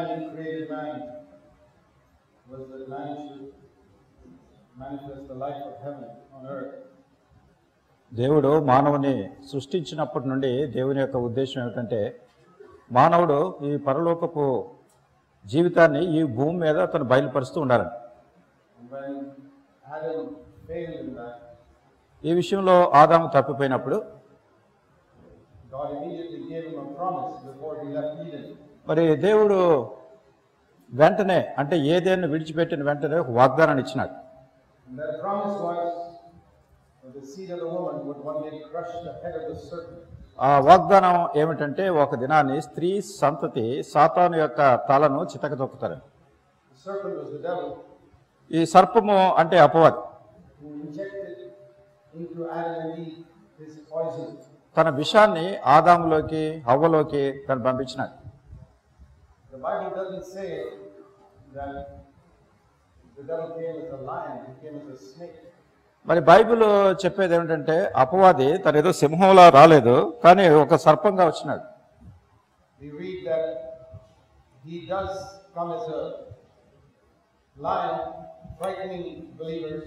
he created man was that man should manifest the life of heaven on earth. దేవుడు మానవుని సృష్టించినప్పటి నుండి దేవుని యొక్క ఉద్దేశం ఏమిటంటే మానవుడు ఈ పరలోకపు జీవితాన్ని ఈ భూమి మీద తను బయలుపరుస్తూ ఉండాలని And when Adam failed in that, ఈ విషయంలో ఆదాము తప్పిపోయినప్పుడు God immediately gave him a promise before he left Eden. మరి దేవుడు వెంటనే అంటే ఏదేను విడిచిపెట్టిన వెంటనే ఒక వాగ్దానాన్ని ఇచ్చినాడు And that promise was that the seed of the woman would one day crush the head of the serpent. ఆ వాగ్దానం ఏమిటంటే ఒక దినాన్ని స్త్రీ సంతతి సాతాను యొక్క తలను చితకతొక్కుతారని The serpent was the devil ఈ సర్పము అంటే అపవాది who injected into Adam and Eve his poison. తన విషాన్ని ఆదాములోకి హవ్వలోకి తను పంపించినాడు The Bible doesn't say that the devil came as a lion, he came as a snake. మరి బైబిల్ చెప్పేది ఏమిటంటే అపవాది తను ఏదో సింహంలా రాలేదు కానీ ఒక సర్పంగా వచ్చినాడు We read that he does come as a lion, frightening believers,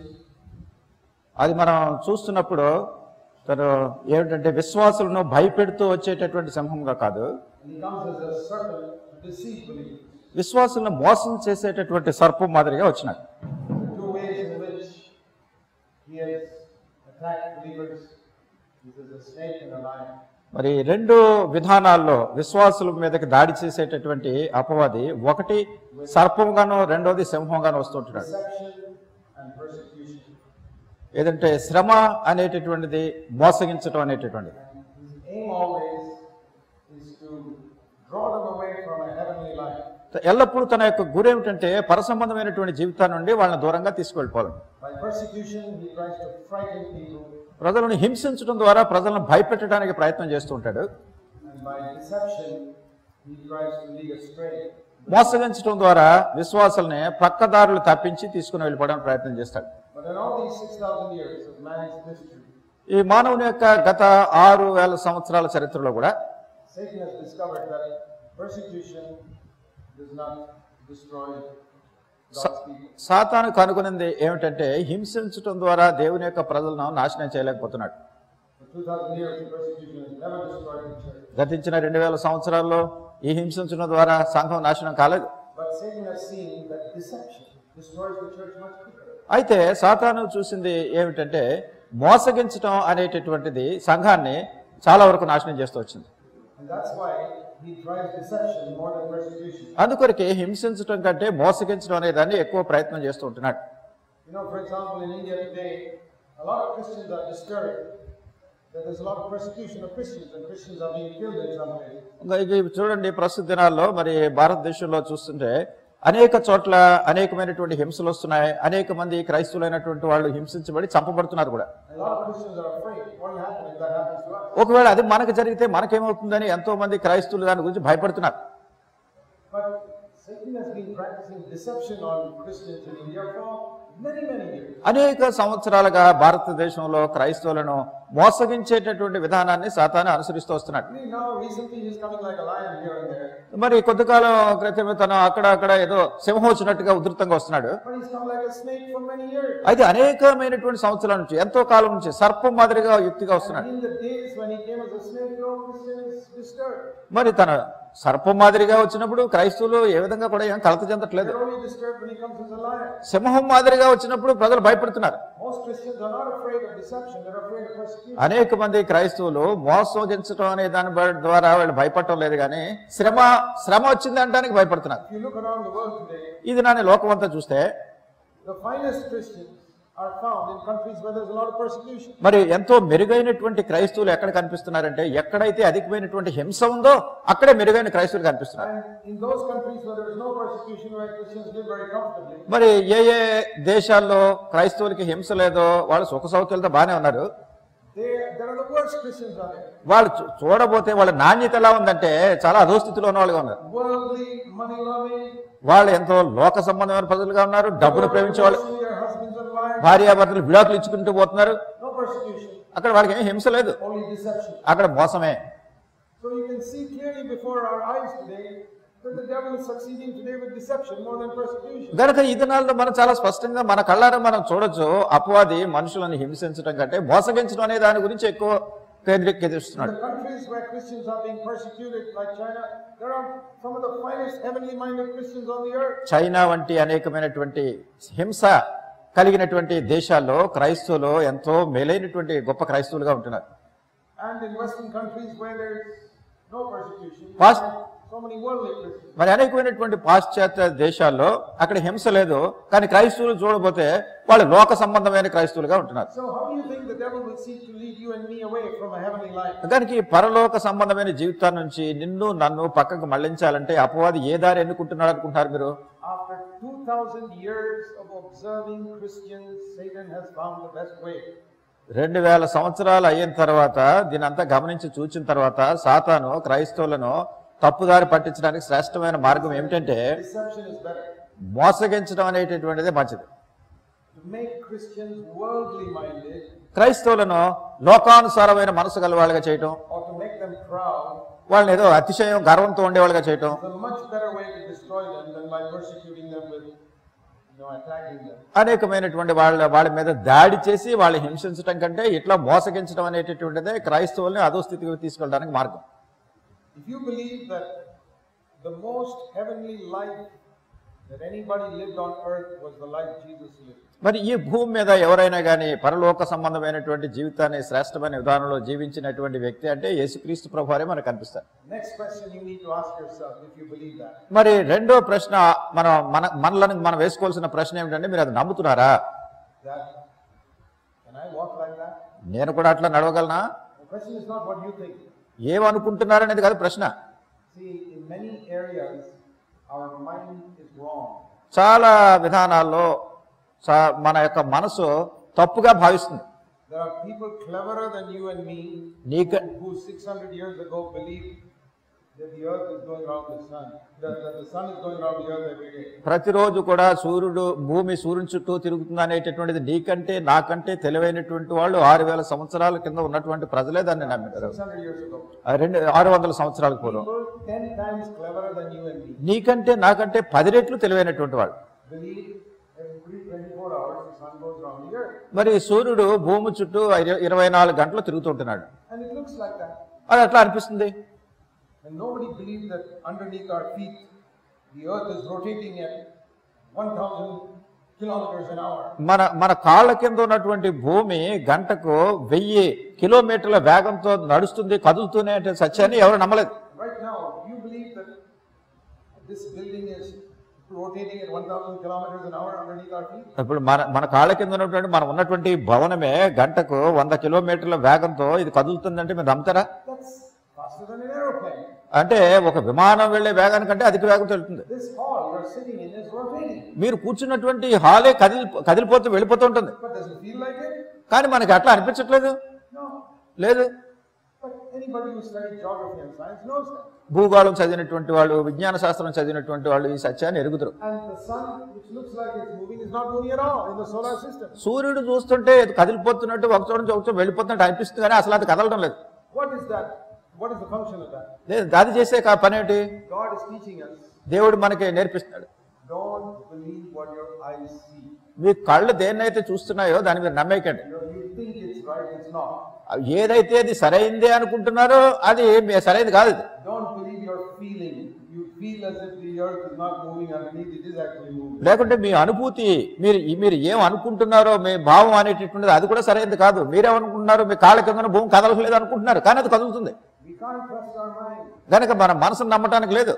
అది మనం చూస్తున్నప్పుడు తను ఏమిటంటే విశ్వాసులను భయపెడుతూ వచ్చేటటువంటి సింహంగా కాదు and he comes as a serpent to deceive believers. విశ్వాసులను మోసం చేసేటటువంటి సర్పం మాదిరిగా వచ్చినాడు The two ways in which he has attacked believers is as a snake and a lion. మరి రెండు విధానాల్లో విశ్వాసుల మీదకి దాడి చేసేటటువంటి అపవాది ఒకటి సర్పంగాను రెండోది సింహంగాను వస్తుంటున్నాడు Deception and persecution. ఏదంటే శ్రమ అనేటటువంటిది మోసగించడం అనేటటువంటిది His aim always is to draw them away from a heavenly life. ఎల్లప్పుడూ తన యొక్క గురి ఏమిటంటే పరసంబంధమైనటువంటి జీవితాన్ని నుండి వాళ్ళని దూరంగా తీసుకువెళ్ళిపోవాలి By persecution, he tries to frighten people, ప్రజలను హింసించడం ద్వారా ప్రజలను భయపెట్టడానికి ప్రయత్నం చేస్తూ ఉంటాడు and by deception, he tries to lead astray. మోసగించడం ద్వారా విశ్వాసాలని ప్రక్కదారులు తప్పించి తీసుకుని వెళ్ళిపోవడానికి ప్రయత్నం చేస్తాడు But in all these 6,000 years of man's history, ఈ మానవుని యొక్క గత ఆరు వేల సంవత్సరాల చరిత్రలో కూడా Satan has discovered that persecution does not destroy God's people. సాతాను కనుగొనింది ఏమిటంటే హింసించడం ద్వారా దేవుని యొక్క ప్రజలను నాశనం చేయలేకపోతున్నాడు For 2,000 years, persecution has never destroyed the church. గతించిన రెండు వేల సంవత్సరాల్లో ఈ హింసించడం ద్వారా సంఘం నాశనం కాలేదు But Satan has seen that deception destroys the church much quicker. అయితే సాతాను చూసింది ఏమిటంటే మోసగించడం అనేటటువంటిది సంఘాన్ని చాలా వరకు నాశనం చేస్తూ వచ్చింది And that's why he tries deception more than persecution. అందుకొరకే హింసించడం కంటే మోసగించడం అనే దాన్ని ఎక్కువ ప్రయత్నం చేస్తూ ఉంటున్నాడు You know, for example, in India today, a lot of Christians are discouraged that there's a lot of persecution of Christians and Christians are being killed in some ways. ఇంకా ఇవి చూడండి ప్రస్తుత దినాల్లో మరి భారతదేశంలో చూస్తుంటే అనేక చోట్ల అనేకమైనటువంటి హింసలు వస్తున్నాయి అనేక మంది క్రైస్తవులైనటువంటి వాళ్ళు హింసించబడి చంపబడుతున్నారు కూడా And a lot of Christians are afraid what will happen if that happens to us. ఒకవేళ అది మనకు జరిగితే మనకేమవుతుందని ఎంతో మంది క్రైస్తవులు దాని గురించి భయపడుతున్నారు But Satan has been practicing deception on Christians in India for many, many years. అనేక సంవత్సరాలుగా భారతదేశంలో క్రైస్తవులను మోసగించేటటువంటి విధానాన్ని సాతాను అనుసరిస్తూ వస్తున్నాడు I mean, now recently he's coming like a lion here and there, మరి కొద్ది కాలం క్రితమే తను అక్కడ అక్కడ ఏదో సింహం వచ్చినట్టుగా ఉధృతంగా వస్తున్నాడు but he's come like a snake for many years. అయితే అనేకమైనటువంటి సంవత్సరాల నుంచి ఎంతో కాలం నుంచి సర్పం మాదిరిగా యుక్తిగా వస్తున్నాడు And in the days when he came as a snake, no Christian is disturbed. మరి తన సర్పం మాదిరిగా వచ్చినప్పుడు క్రైస్తవులు ఏ విధంగా కూడా ఏం కలత చెందట్లేదు They're only disturbed when he comes as a lion. సింహం మాదిరిగా వచ్చినప్పుడు ప్రజలు భయపడుతున్నారు Most Christians are not afraid of deception, they're afraid of persecution. అనేక మంది క్రైస్తవులు మోసగించడం అనే దాని బ- ద్వారా వాళ్ళు భయపడటం లేదు కానీ శ్రమ శ్రమ వచ్చింది అనడానికి భయపడుతున్నారు If you look around the world today, ఇది నాని లోకం అంతా చూస్తే the finest Christians are found in countries where there's a lot of persecution. మరి ఎంతో మెరుగైనటువంటి క్రైస్తవులు ఎక్కడ కనిపిస్తున్నారంటే ఎక్కడైతే అధికమైనటువంటి హింస ఉందో అక్కడే మెరుగైన క్రైస్తవులు కనిపిస్తున్నారు And in those countries where there is no persecution, where Christians live very comfortably, మరి ఏ ఏ దేశాల్లో క్రైస్తవులకి హింస లేదో వాళ్ళు సుఖ సౌఖ్యాలతో బాగానే ఉన్నారు they, there are the worst Christians are there. వాళ్ళు చూ- చూడబోతే వాళ్ళ నాణ్యత ఎలా ఉందంటే చాలా అధోస్థితిలో ఉన్న వాళ్ళుగా ఉన్నారు Worldly, money loving, వాళ్ళు ఎంతో లోక సంబంధమైన ప్రజలుగా ఉన్నారు డబ్బును ప్రేమించే వాళ్ళు divorcing their husbands and wives, భార్యాభర్తలు విడాకులు ఇచ్చుకుంటూ పోతున్నారు no persecution, అక్కడ వాళ్ళకి ఏం హింస లేదు only deception. అక్కడ మోసమే So you can see clearly before our eyes today That the devil is succeeding today with deception more than persecution. గనక ఈ దినాల్లో మనం చాలా స్పష్టంగా మన కళ్ళారా మనం చూడొచ్చు అపవాది మనుషులను హింసించడం కంటే మోసగించడం అనే దాని గురించి ఎక్కువ In కేంద్రీకరిస్తున్నాడు the countries where Christians are being persecuted, like China, there are some of the finest heavenly minded Christians on the earth. China వంటి అనేకమైనటువంటి హింస కలిగినటువంటి దేశాల్లో క్రైస్తవులు ఎంతో మేలైనటువంటి గొప్ప క్రైస్తవులుగా ఉంటున్నారు And in Western countries where there's no persecution, you Past- find so many worldly Christians. మరి అనేకమైనటువంటి పాశ్చాత్య దేశాల్లో అక్కడ హింస లేదు కానీ క్రైస్తవులు చూడబోతే వాళ్ళు లోక సంబంధమైన క్రైస్తవులుగా ఉంటున్నారు So how do you think the devil will seek to lead you and me away from a heavenly life? దానికి పరలోక సంబంధమైన జీవితాన్ని నుంచి నిన్ను నన్ను పక్కకు మళ్లించాలంటే అపవాది ఏ దారి ఎన్నుకుంటున్నాడు అనుకుంటున్నారు మీరు After 2000 years of observing Christians, Satan has found the best way. రెండు వేల సంవత్సరాలు అయిన తర్వాత దీని అంతా గమనించి చూచిన తర్వాత సాతాను క్రైస్తవులను తప్పుదారి పట్టించడానికి శ్రేష్టమైన మార్గం ఏమిటంటే Deception is better. మోసగించడం అనేటటువంటిదే మంచిది To make Christians worldly minded క్రైస్తవులను లోకానుసారమైన మనసు గలవాళ్ళుగా చేయటం or to make them proud వాళ్ళని ఏదో అతిశయం గర్వంతో ఉండేవాళ్ళుగా చేయటం is a much better way to destroy them than by persecuting them with, you know, attacking them. అనేకమైనటువంటి వాళ్ళ వాళ్ళ మీద దాడి చేసి వాళ్ళని హింసించడం కంటే ఇట్లా మోసగించడం అనేటటువంటిదే క్రైస్తవుల్ని అధోస్థితికి తీసుకెళ్ళడానికి మార్గం If you believe that the most heavenly life that anybody lived on earth was the life Jesus lived, మరి ఈ భూమి మీద ఎవరైనా కానీ పరలోక సంబంధమైనటువంటి జీవితాన్ని శ్రేష్టమైన విధానంలో జీవించినటువంటి వ్యక్తి అంటే యేసుక్రీస్తు ప్రభువారే మనకు కనిపిస్తారు next question you need to ask yourself if you believe that. మరి రెండో ప్రశ్న మనం మన మనలను మనం వేసుకోవాల్సిన ప్రశ్న ఏమిటంటే మీరు అది నమ్ముతున్నారా That can I walk like that? నేను కూడా అట్లా నడవగలనా The question is not what you think. ఏమనుకుంటున్నారనేది కాదు ప్రశ్న See, in many areas, our mind is wrong. చాలా విధానాల్లో చా- మన యొక్క మనసు తప్పుగా భావిస్తుంది There are people cleverer than you and me నీక who 600 years ago believed that the earth is going around the sun, that, that the sun is going around the earth every day. ప్రతిరోజు కూడా సూర్యుడు భూమి సూర్యుని చుట్టూ తిరుగుతుంది అనేటటువంటిది నీకంటే నాకంటే తెలివైనటువంటి వాళ్ళు ఆరు వేల సంవత్సరాల కింద ఉన్నటువంటి ప్రజలే దాన్ని నమ్మారు 600 years ago. ఆ రెండు ఆరు వందల సంవత్సరాల పూర్వం People 10 times cleverer than you and me నీకంటే నాకంటే పది రెట్లు తెలివైనటువంటి వాడు believe every 24 hours the sun goes around the earth. మరి సూర్యుడు భూమి చుట్టూ ఇర- ఇరవై నాలుగు గంటలు తిరుగుతుంటున్నాడు And it looks like that. అది అట్లా అనిపిస్తుంది And nobody believes that underneath our feet the earth is rotating at 1000 kilometers an hour. మన మన కాళ్ళ కింద ఉన్నటువంటి భూమి గంటకు వెయ్యి కిలోమీటర్ల వేగంతో నడుస్తుంది కదులుతూనే అంటే సత్యాన్ని ఎవరు నమ్మలేదు Right now, you believe that this building is rotating at 1000 kilometers an hour underneath our feet? ఇప్పుడు మన మన కాళ్ళ కింద ఉన్నటువంటి మనం ఉన్నటువంటి భవనమే గంటకు వంద కిలోమీటర్ల వేగంతో ఇది కదులుతుందంటే మీరు నమ్ముతారా That's faster than an aeroplane. అంటే ఒక విమానం వెళ్లే వేగానికంటే అధిక వేగం వెళ్తుంది This hall you're sitting in is rotating. మీరు కూర్చున్నటువంటి హాలే కదిలి కదిలిపోతూ వెళ్ళిపోతూ ఉంటుంది But does it feel like it? కానీ మనకి అట్లా అనిపించట్లేదు No. లేదు But anybody who studied geography and science knows that. భూగోళం చదివినటువంటి వాళ్ళు విజ్ఞాన శాస్త్రం చదివినటువంటి వాళ్ళు ఈ సత్యాన్ని ఎరుగుతారు And the sun, which looks like it's moving, is not moving at all in the solar system. సూర్యుడు చూస్తుంటే ఇది కదిలిపోతున్నట్టు ఒక చోట నుంచి ఒక చోట వెళ్ళిపోతున్నట్టు అనిపిస్తుంది కానీ అసలు అది కదలడం లేదు What is that? What is the function of that? లేదు, అది చేసే కా- పని ఏంటి God is teaching us దేవుడు మనకి నేర్పిస్తున్నాడు don't believe what your eyes see. మీ కళ్ళు దేన్నైతే చూస్తున్నాయో దాన్ని మీరు నమ్మేయకండి You, know, you think it's right, it's not. ఏదైతే అది సరైందే అనుకుంటున్నారో అది మీ సరైనది కాదు ఇది Don't believe your feeling. You feel as if the earth is not moving underneath, it is actually moving. లేకుంటే మీ అనుభూతి మీరు మీరు ఏం అనుకుంటున్నారో మీ భావం అనేటటువంటిది అది కూడా సరైనది కాదు మీరేమనుకుంటున్నారు మీ కాళ్ళ కింద భూమి కదలలేదు అనుకుంటున్నారు కానీ అది కదులుతుంది We can't trust our mind. కనుక మన మనసును నమ్మటానికి లేదు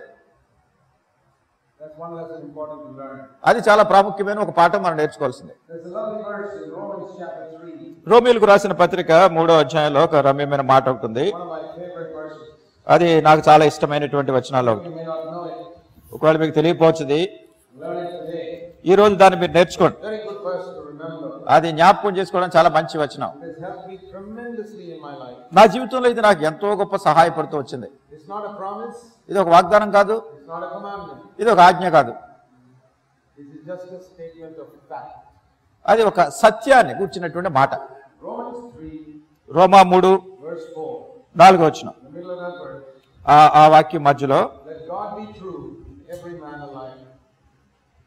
That's one lesson important to learn. అది చాలా ప్రాముఖ్యమైన ఒక పాఠం మనం నేర్చుకోవాల్సింది There's a lovely verse in Romans chapter 3, రోమిలకు రాసిన పత్రిక మూడో అధ్యాయంలో ఒక రమ్యమైన మాట ఉంటుంది one of my favorite verses. అది నాకు చాలా ఇష్టమైనటువంటి వచనాల్లో ఒకటి You may not know it, ఒకవేళ మీకు తెలియపోవచ్చుది learn it today. ఈ రోజు దాన్ని మీరు నేర్చుకోండి Very good verse to remember. అది జ్ఞాపకం చేసుకోవడం చాలా మంచి వచనం It has helped me tremendously in my life. నా జీవితంలో ఇది నాకు ఎంతో గొప్ప సహాయపడుతూ వచ్చింది It's not a promise, ఇది ఒక వాగ్దానం కాదు it's not a commandment. ఇది ఒక ఆజ్ఞ కాదు It is just a statement of fact. అది ఒక సత్యాన్ని కూర్చున్నటువంటి మాట Romans 3, రోమా మూడు verse 4, నాలుగో వచ్చిన in the middle of that verse. ఆ ఆ వాక్యం మధ్యలో Let God be true,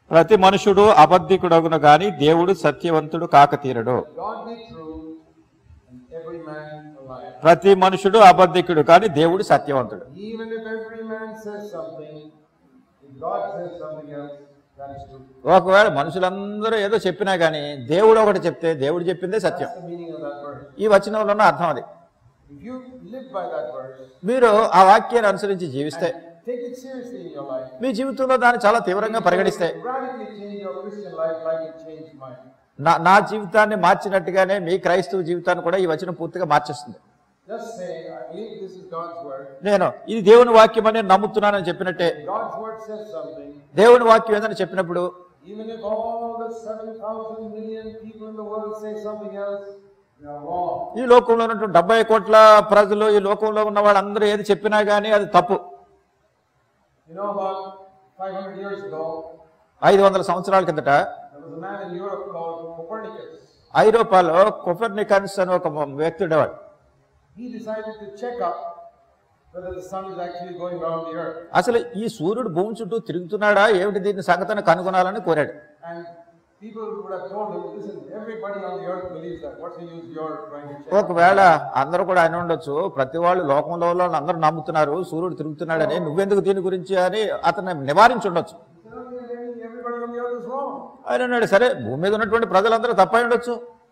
ప్రతి మనుషుడు అబద్ధికుడగును గాని దేవుడు సత్యవంతుడు కాక తీరడు God be true and every man a liar. ప్రతి మనుషుడు అబద్ధికుడు కానీ దేవుడు సత్యవంతుడు Even if every man says something, if God says something else, that is true. ఒకవేళ మనుషులందరూ ఏదో చెప్పినా గానీ దేవుడు ఒకటి చెప్తే దేవుడు చెప్పిందే సత్యం That's the meaning of that verse. ఈ వచనంలో ఉన్న అర్థం అది If you live by that verse, మీరు ఆ వాక్యాన్ని అనుసరించి జీవిస్తే take it seriously in your life, మీ జీవితంలో దాన్ని చాలా తీవ్రంగా పరిగణిస్తే radically change your Christian life like it changed mine. నా నా జీవితాన్ని మార్చినట్టుగానే మీ క్రైస్తవ జీవితాన్ని కూడా ఈ వచనం పూర్తిగా మార్చేస్తుంది Just say, I believe this is God's word. నేను ఇది దేవుని వాక్యం అని నేను నమ్ముతున్నానని చెప్పినట్టే God's word says something. దేవుని వాక్యం ఏదని చెప్పినప్పుడు Even if all the 7,000 million people in the world say something else, they are wrong. ఈ లోకంలో ఉన్నటువంటి డెబ్బై కోట్ల ప్రజలు ఈ లోకంలో ఉన్న వాళ్ళందరూ ఏది చెప్పినా గానీ అది తప్పు You know, about 500 years ago, ఐదు వందల సంవత్సరాల కిందట there was a man in Europe called Copernicus. ఐరోపాలో కొఫర్నికన్స్ అని ఒక వ్యక్తి ఉండేవాడు He decided to check up whether the sun is actually going around the earth. అసలు ఈ సూర్యుడు భూమి చుట్టూ తిరుగుతున్నాడా ఏమిటి దీని సంగతిని కనుగొనాలని కోరాడు And people would have told him, listen, everybody on the earth believes that. What's the use you're trying to check? ఒకవేళ అందరూ కూడా ఆయన ఉండొచ్చు ప్రతి వాళ్ళు లోకంలో ఉన్న వాళ్ళు అందరూ నమ్ముతున్నారు సూర్యుడు తిరుగుతున్నాడని నువ్వెందుకు దీని గురించి అని అతను నివారించి ఉండొచ్చు He said, "Okay, maybe everybody on the earth is wrong. ఆయన అన్నాడు సరే భూమి మీద ఉన్నటువంటి ప్రజలందరూ తప్పై ఉండొచ్చు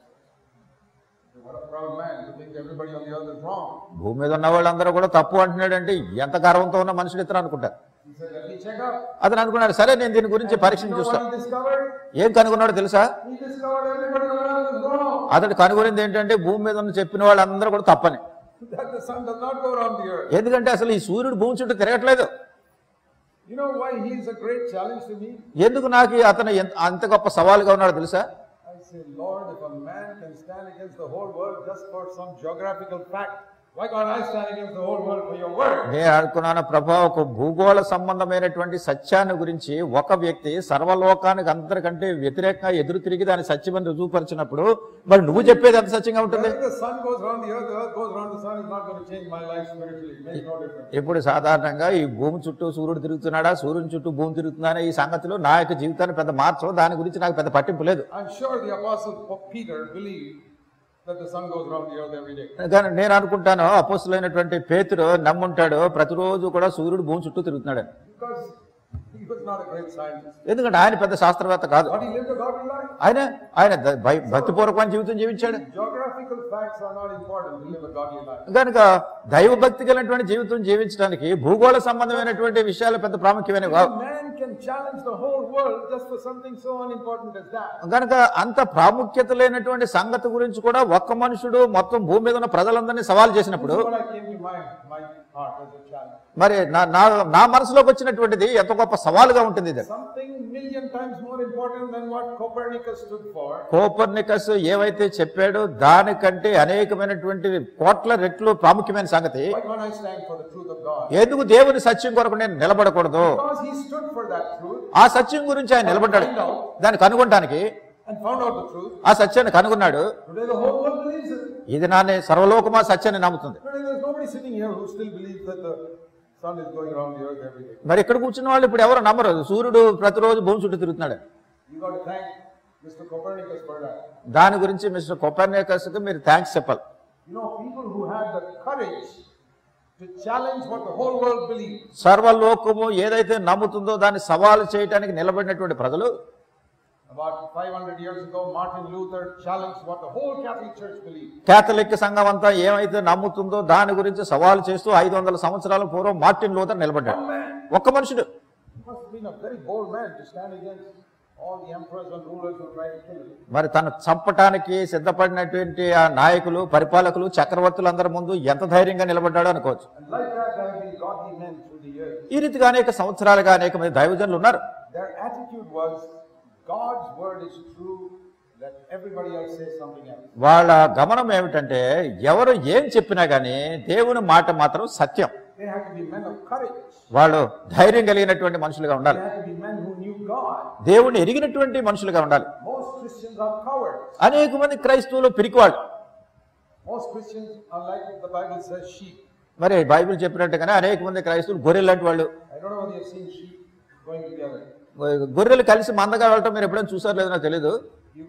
What a proud man to think everybody on the earth is wrong. భూమి మీద ఉన్న వాళ్ళందరూ కూడా తప్పు అంటున్నాడంటే ఎంత గర్వంతో ఉన్న మనుషులు ఇతను అనుకుంటారు He said, let me check up. అతను అనుకున్నాడు సరే నేను దీని గురించి You పరీక్షను know చూస్తా what he discovered? ఏం కనుగొన్నాడో తెలుసా He discovered everybody on earth is wrong. అతడు కనుగొనింది ఏంటంటే భూమి మీద ఉన్న చెప్పిన వాళ్ళందరూ కూడా తప్పని That the sun does not go around the earth. ఎందుకంటే అసలు ఈ సూర్యుడు భూమి చుట్టూ తిరగట్లేదు You know why he is a great challenge to me? ఎందుకు నాకు ఈ అతను ఎంత- అంత గొప్ప సవాలుగా ఉన్నాడో తెలుసా I say, Lord, if a man can stand against the whole world just for some geographical fact, why can't I stand against the whole world for your word? నేను అనుకున్నాను ప్రభా ఒక భూగోళ సంబంధమైనటువంటి సత్యాన్ని గురించి ఒక వ్యక్తి సర్వలోకానికి అందరికంటే వ్యతిరేకంగా ఎదురు తిరిగి దాని సత్యమని రుజువుపరిచినప్పుడు మరి నువ్వు చెప్పేది ఎంత సత్యంగా ఉంటుంది When the sun goes around the earth, the earth goes around the sun, is not going to change my life spiritually. It makes no difference. ఇప్పుడు సాధారణంగా ఈ భూమి చుట్టూ సూర్యుడు తిరుగుతున్నాడా సూర్యుని చుట్టూ భూమి తిరుగుతున్నాడా ఈ సంగతిలో నా యొక్క జీవితాన్ని పెద్ద మార్చవు దాని గురించి నాకు పెద్ద పట్టింపు లేదు I'm sure the apostle Peter believed that the sun goes around the earth every day. కానీ నేను అనుకుంటాను అపోస్తులైనటువంటి పేతురు నమ్ముంటాడు ప్రతిరోజు కూడా సూర్యుడు భూమి చుట్టూ తిరుగుతున్నాడు Because he was not a great scientist. ఎందుకంటే ఆయన పెద్ద శాస్త్రవేత్త కాదు But he lived a godly life. ఆయన ఆయన ద- భయ- భక్తిపూర్వకమైన జీవితం జీవించాడు Geographical facts are not important to live a godly life. కనుక దైవభక్తి కలిగినటువంటి జీవితం జీవించడానికి భూగోళ సంబంధమైనటువంటి విషయాలు పెద్ద ప్రాముఖ్యమైనవి A కావు man can challenge the whole world just for something so unimportant as that. కనుక అంత ప్రాముఖ్యత లేనటువంటి సంగతి గురించి కూడా ఒక్క మనుషుడు మొత్తం భూమి మీద ఉన్న ప్రజలందరినీ సవాల్ చేసినప్పుడు This is what I came to my, my heart as a challenge. మరి నా నా నా మనసులోకి వచ్చినటువంటిది ఎంత గొప్ప సవాలుగా ఉంటుంది ఇది Something million times more important than what Copernicus stood for. Copernicus ఏవైతే చెప్పాడో దానికంటే అనేకమైనటువంటి కోట్ల రెట్లు ప్రాముఖ్యమైన సంగతి Why can't I stand for the truth of God? ఎందుకు దేవుని సత్యం కొరకు నేను నిలబడకూడదు Because he stood for that truth ఆ సత్యం గురించి ఆయన నిలబడ్డాడు దాన్ని కనుగొనడానికి and found out the truth. ఆ సత్యాన్ని కనుగొన్నాడు Today the whole world believes it. ఇది నానే సర్వలోకమా సత్యాన్ని నమ్ముతుంది Today there's nobody sitting here who still believes that the sun is going around the earth every day. మరి ఇక్కడ కూర్చున్న వాళ్ళు ఇప్పుడు ఎవరు నమ్మరు సూర్యుడు ప్రతిరోజు భూమి చుట్టూ తిరుగుతున్నాడు You got to thank Mr. Copernicus for that. దాని గురించి మిస్టర్ కొపర్నికస్కి మీరు థ్యాంక్స్ చెప్పాలి You know, people who had the courage to challenge what the whole world believes. సర్వలోకము ఏదైతే నమ్ముతుందో దాన్ని సవాలు చేయడానికి నిలబడినటువంటి ప్రజలు About 500 years ago, Martin Luther challenged what the whole Catholic Church believed. Catholic సంఘం అంతా ఏమైతే నమ్ముతుందో దాని గురించి సవాలు చేస్తూ ఐదు వందల సంవత్సరాల పూర్వం మార్టిన్ లూథర్ నిలబడ్డాడు One man ఒక్క మనుషుడు must have been a very bold man to stand against all the emperors and rulers who tried to kill him. మరి తను చంపటానికి సిద్ధపడినటువంటి ఆ నాయకులు పరిపాలకులు చక్రవర్తులు అందరి ముందు ఎంత ధైర్యంగా నిలబడ్డాడో అనుకోవచ్చు And like that, there have been godly men through the years. ఈ రీతిగా అనేక సంవత్సరాలుగా అనేక మంది దైవజనులు ఉన్నారు Their attitude was God's word is true, let everybody else say something else. వాళ్ళ గమనం ఏమిటంటే ఎవరు ఏం చెప్పినా గానీ దేవుని మాట మాత్రం సత్యం They had to be men of courage. వాళ్ళు ధైర్యం కలిగినటువంటి మనుషులుగా They ఉండాలి had to be men who knew God. దేవుణ్ణి ఎరిగినటువంటి మనుషులుగా ఉండాలి Most Christians are cowards. అనేక మంది క్రైస్తవులు పిరికివాళ్ళు Most Christians are like the Bible says sheep. మరి బైబిల్ చెప్పినట్టుగానే అనేక మంది క్రైస్తవులు గొర్రెలు లాంటి వాళ్ళు I don't know whether you've seen sheep going together. గొర్రెలు కలిసి మందగా వెళ్ళటం మీరు ఎప్పుడైనా చూసారు లేదో నాకు తెలియదు You,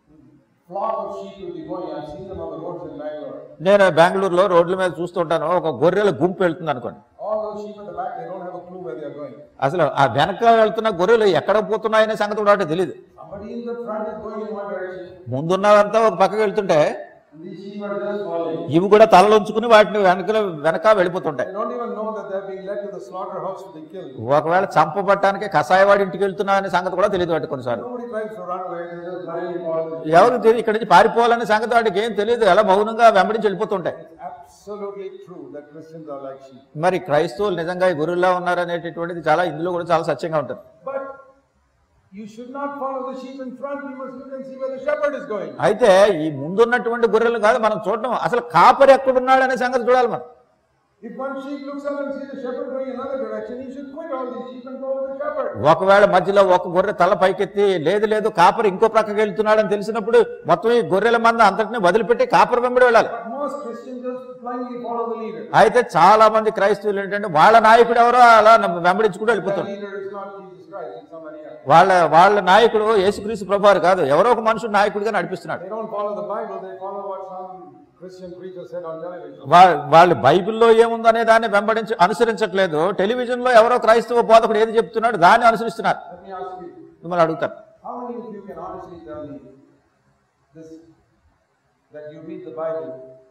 flock of sheep will be going. I've seen them on the roads in Bangalore. నేను బెంగళూరులో రోడ్ల మీద చూస్తుంటాను ఒక గొర్రెల గుంపు వెళ్తుంది అనుకోండి All those sheep at the back, they don't have a clue where they are going. అసలు ఆ వెనక వెళ్తున్న గొర్రెలు ఎక్కడ పోతున్నాయనే సంగతి కూడా అంటే తెలియదు Somebody in the front is going in one direction, ముందున్నవంతా ఒక పక్కకి వెళ్తుంటే and these sheep are just following. ఇవి కూడా తలలుంచుకుని వాటిని వెనక వెనక వెళ్ళిపోతుంటాయి They don't even know that they're being led to the slaughterhouse to be killed. ఒకవేళ చంపబట్టడానికి కషాయవాడి ఇంటికి వెళ్తున్నా అనే సంగతి కూడా తెలియదు వాటి కొన్నిసార్లు Nobody tries to run away, they just blindly follow the sheep. ఎవరు తెలియదు ఇక్కడి నుంచి పారిపోవాలనే సంగతి వాడికి ఏం తెలియదు ఎలా మౌనంగా వెంబడించి వెళ్ళిపోతుంటాయి It's absolutely true that Christians are like sheep. మరి క్రైస్తవులు నిజంగా ఈ గురువులా ఉన్నారనేటటువంటిది చాలా ఇందులో కూడా చాలా సత్యంగా ఉంటుంది But you should not follow the sheep in front, you must look and see where the shepherd is going. అయితే ఈ ముందున్నటువంటి గొర్రెలు కాదు మనం చూడటం అసలు కాపరి ఎక్కడున్నాడు అనే సంగతి చూడాలి మనం If one sheep looks up and sees the shepherd going another direction, he should quit all these sheep and go with the shepherd. ఒకవేళ మధ్యలో ఒక గొర్రె తల పైకెత్తి లేదు లేదు కాపరి ఇంకో ప్రక్కకి వెళ్తున్నాడని తెలిసినప్పుడు మొత్తం ఈ గొర్రెల మంద అంతటిని వదిలిపెట్టి కాపరి వెంబడి వెళ్ళాలి But most Christians just blindly follow the leader. అయితే చాలా మంది క్రైస్తవులు ఏంటంటే వాళ్ళ నాయకుడు ఎవరో అలా వెంబడించుకుంటూ The వెళ్ళిపోతాడు leader is not Jesus Christ, it's somebody else. వాళ్ళ వాళ్ళ నాయకుడు యేసుక్రీస్తు ప్రభువారు కాదు ఎవరో ఒక మనుషుడు నాయకుడిగా నడిపిస్తున్నాడు They don't follow the Bible, they follow what some Christian preacher said on television. వా- వాళ్ళు బైబిల్లో ఏముందనే దాన్ని వెంబడించి అనుసరించట్లేదు టెలివిజన్ లో ఎవరో క్రైస్తవ బోధకుడు ఏది చెప్తున్నాడు దాన్ని అనుసరిస్తున్నారు Let me ask you, మిమ్మల్ని అడుగుతాను how many of you can honestly tell me this, that you read the Bible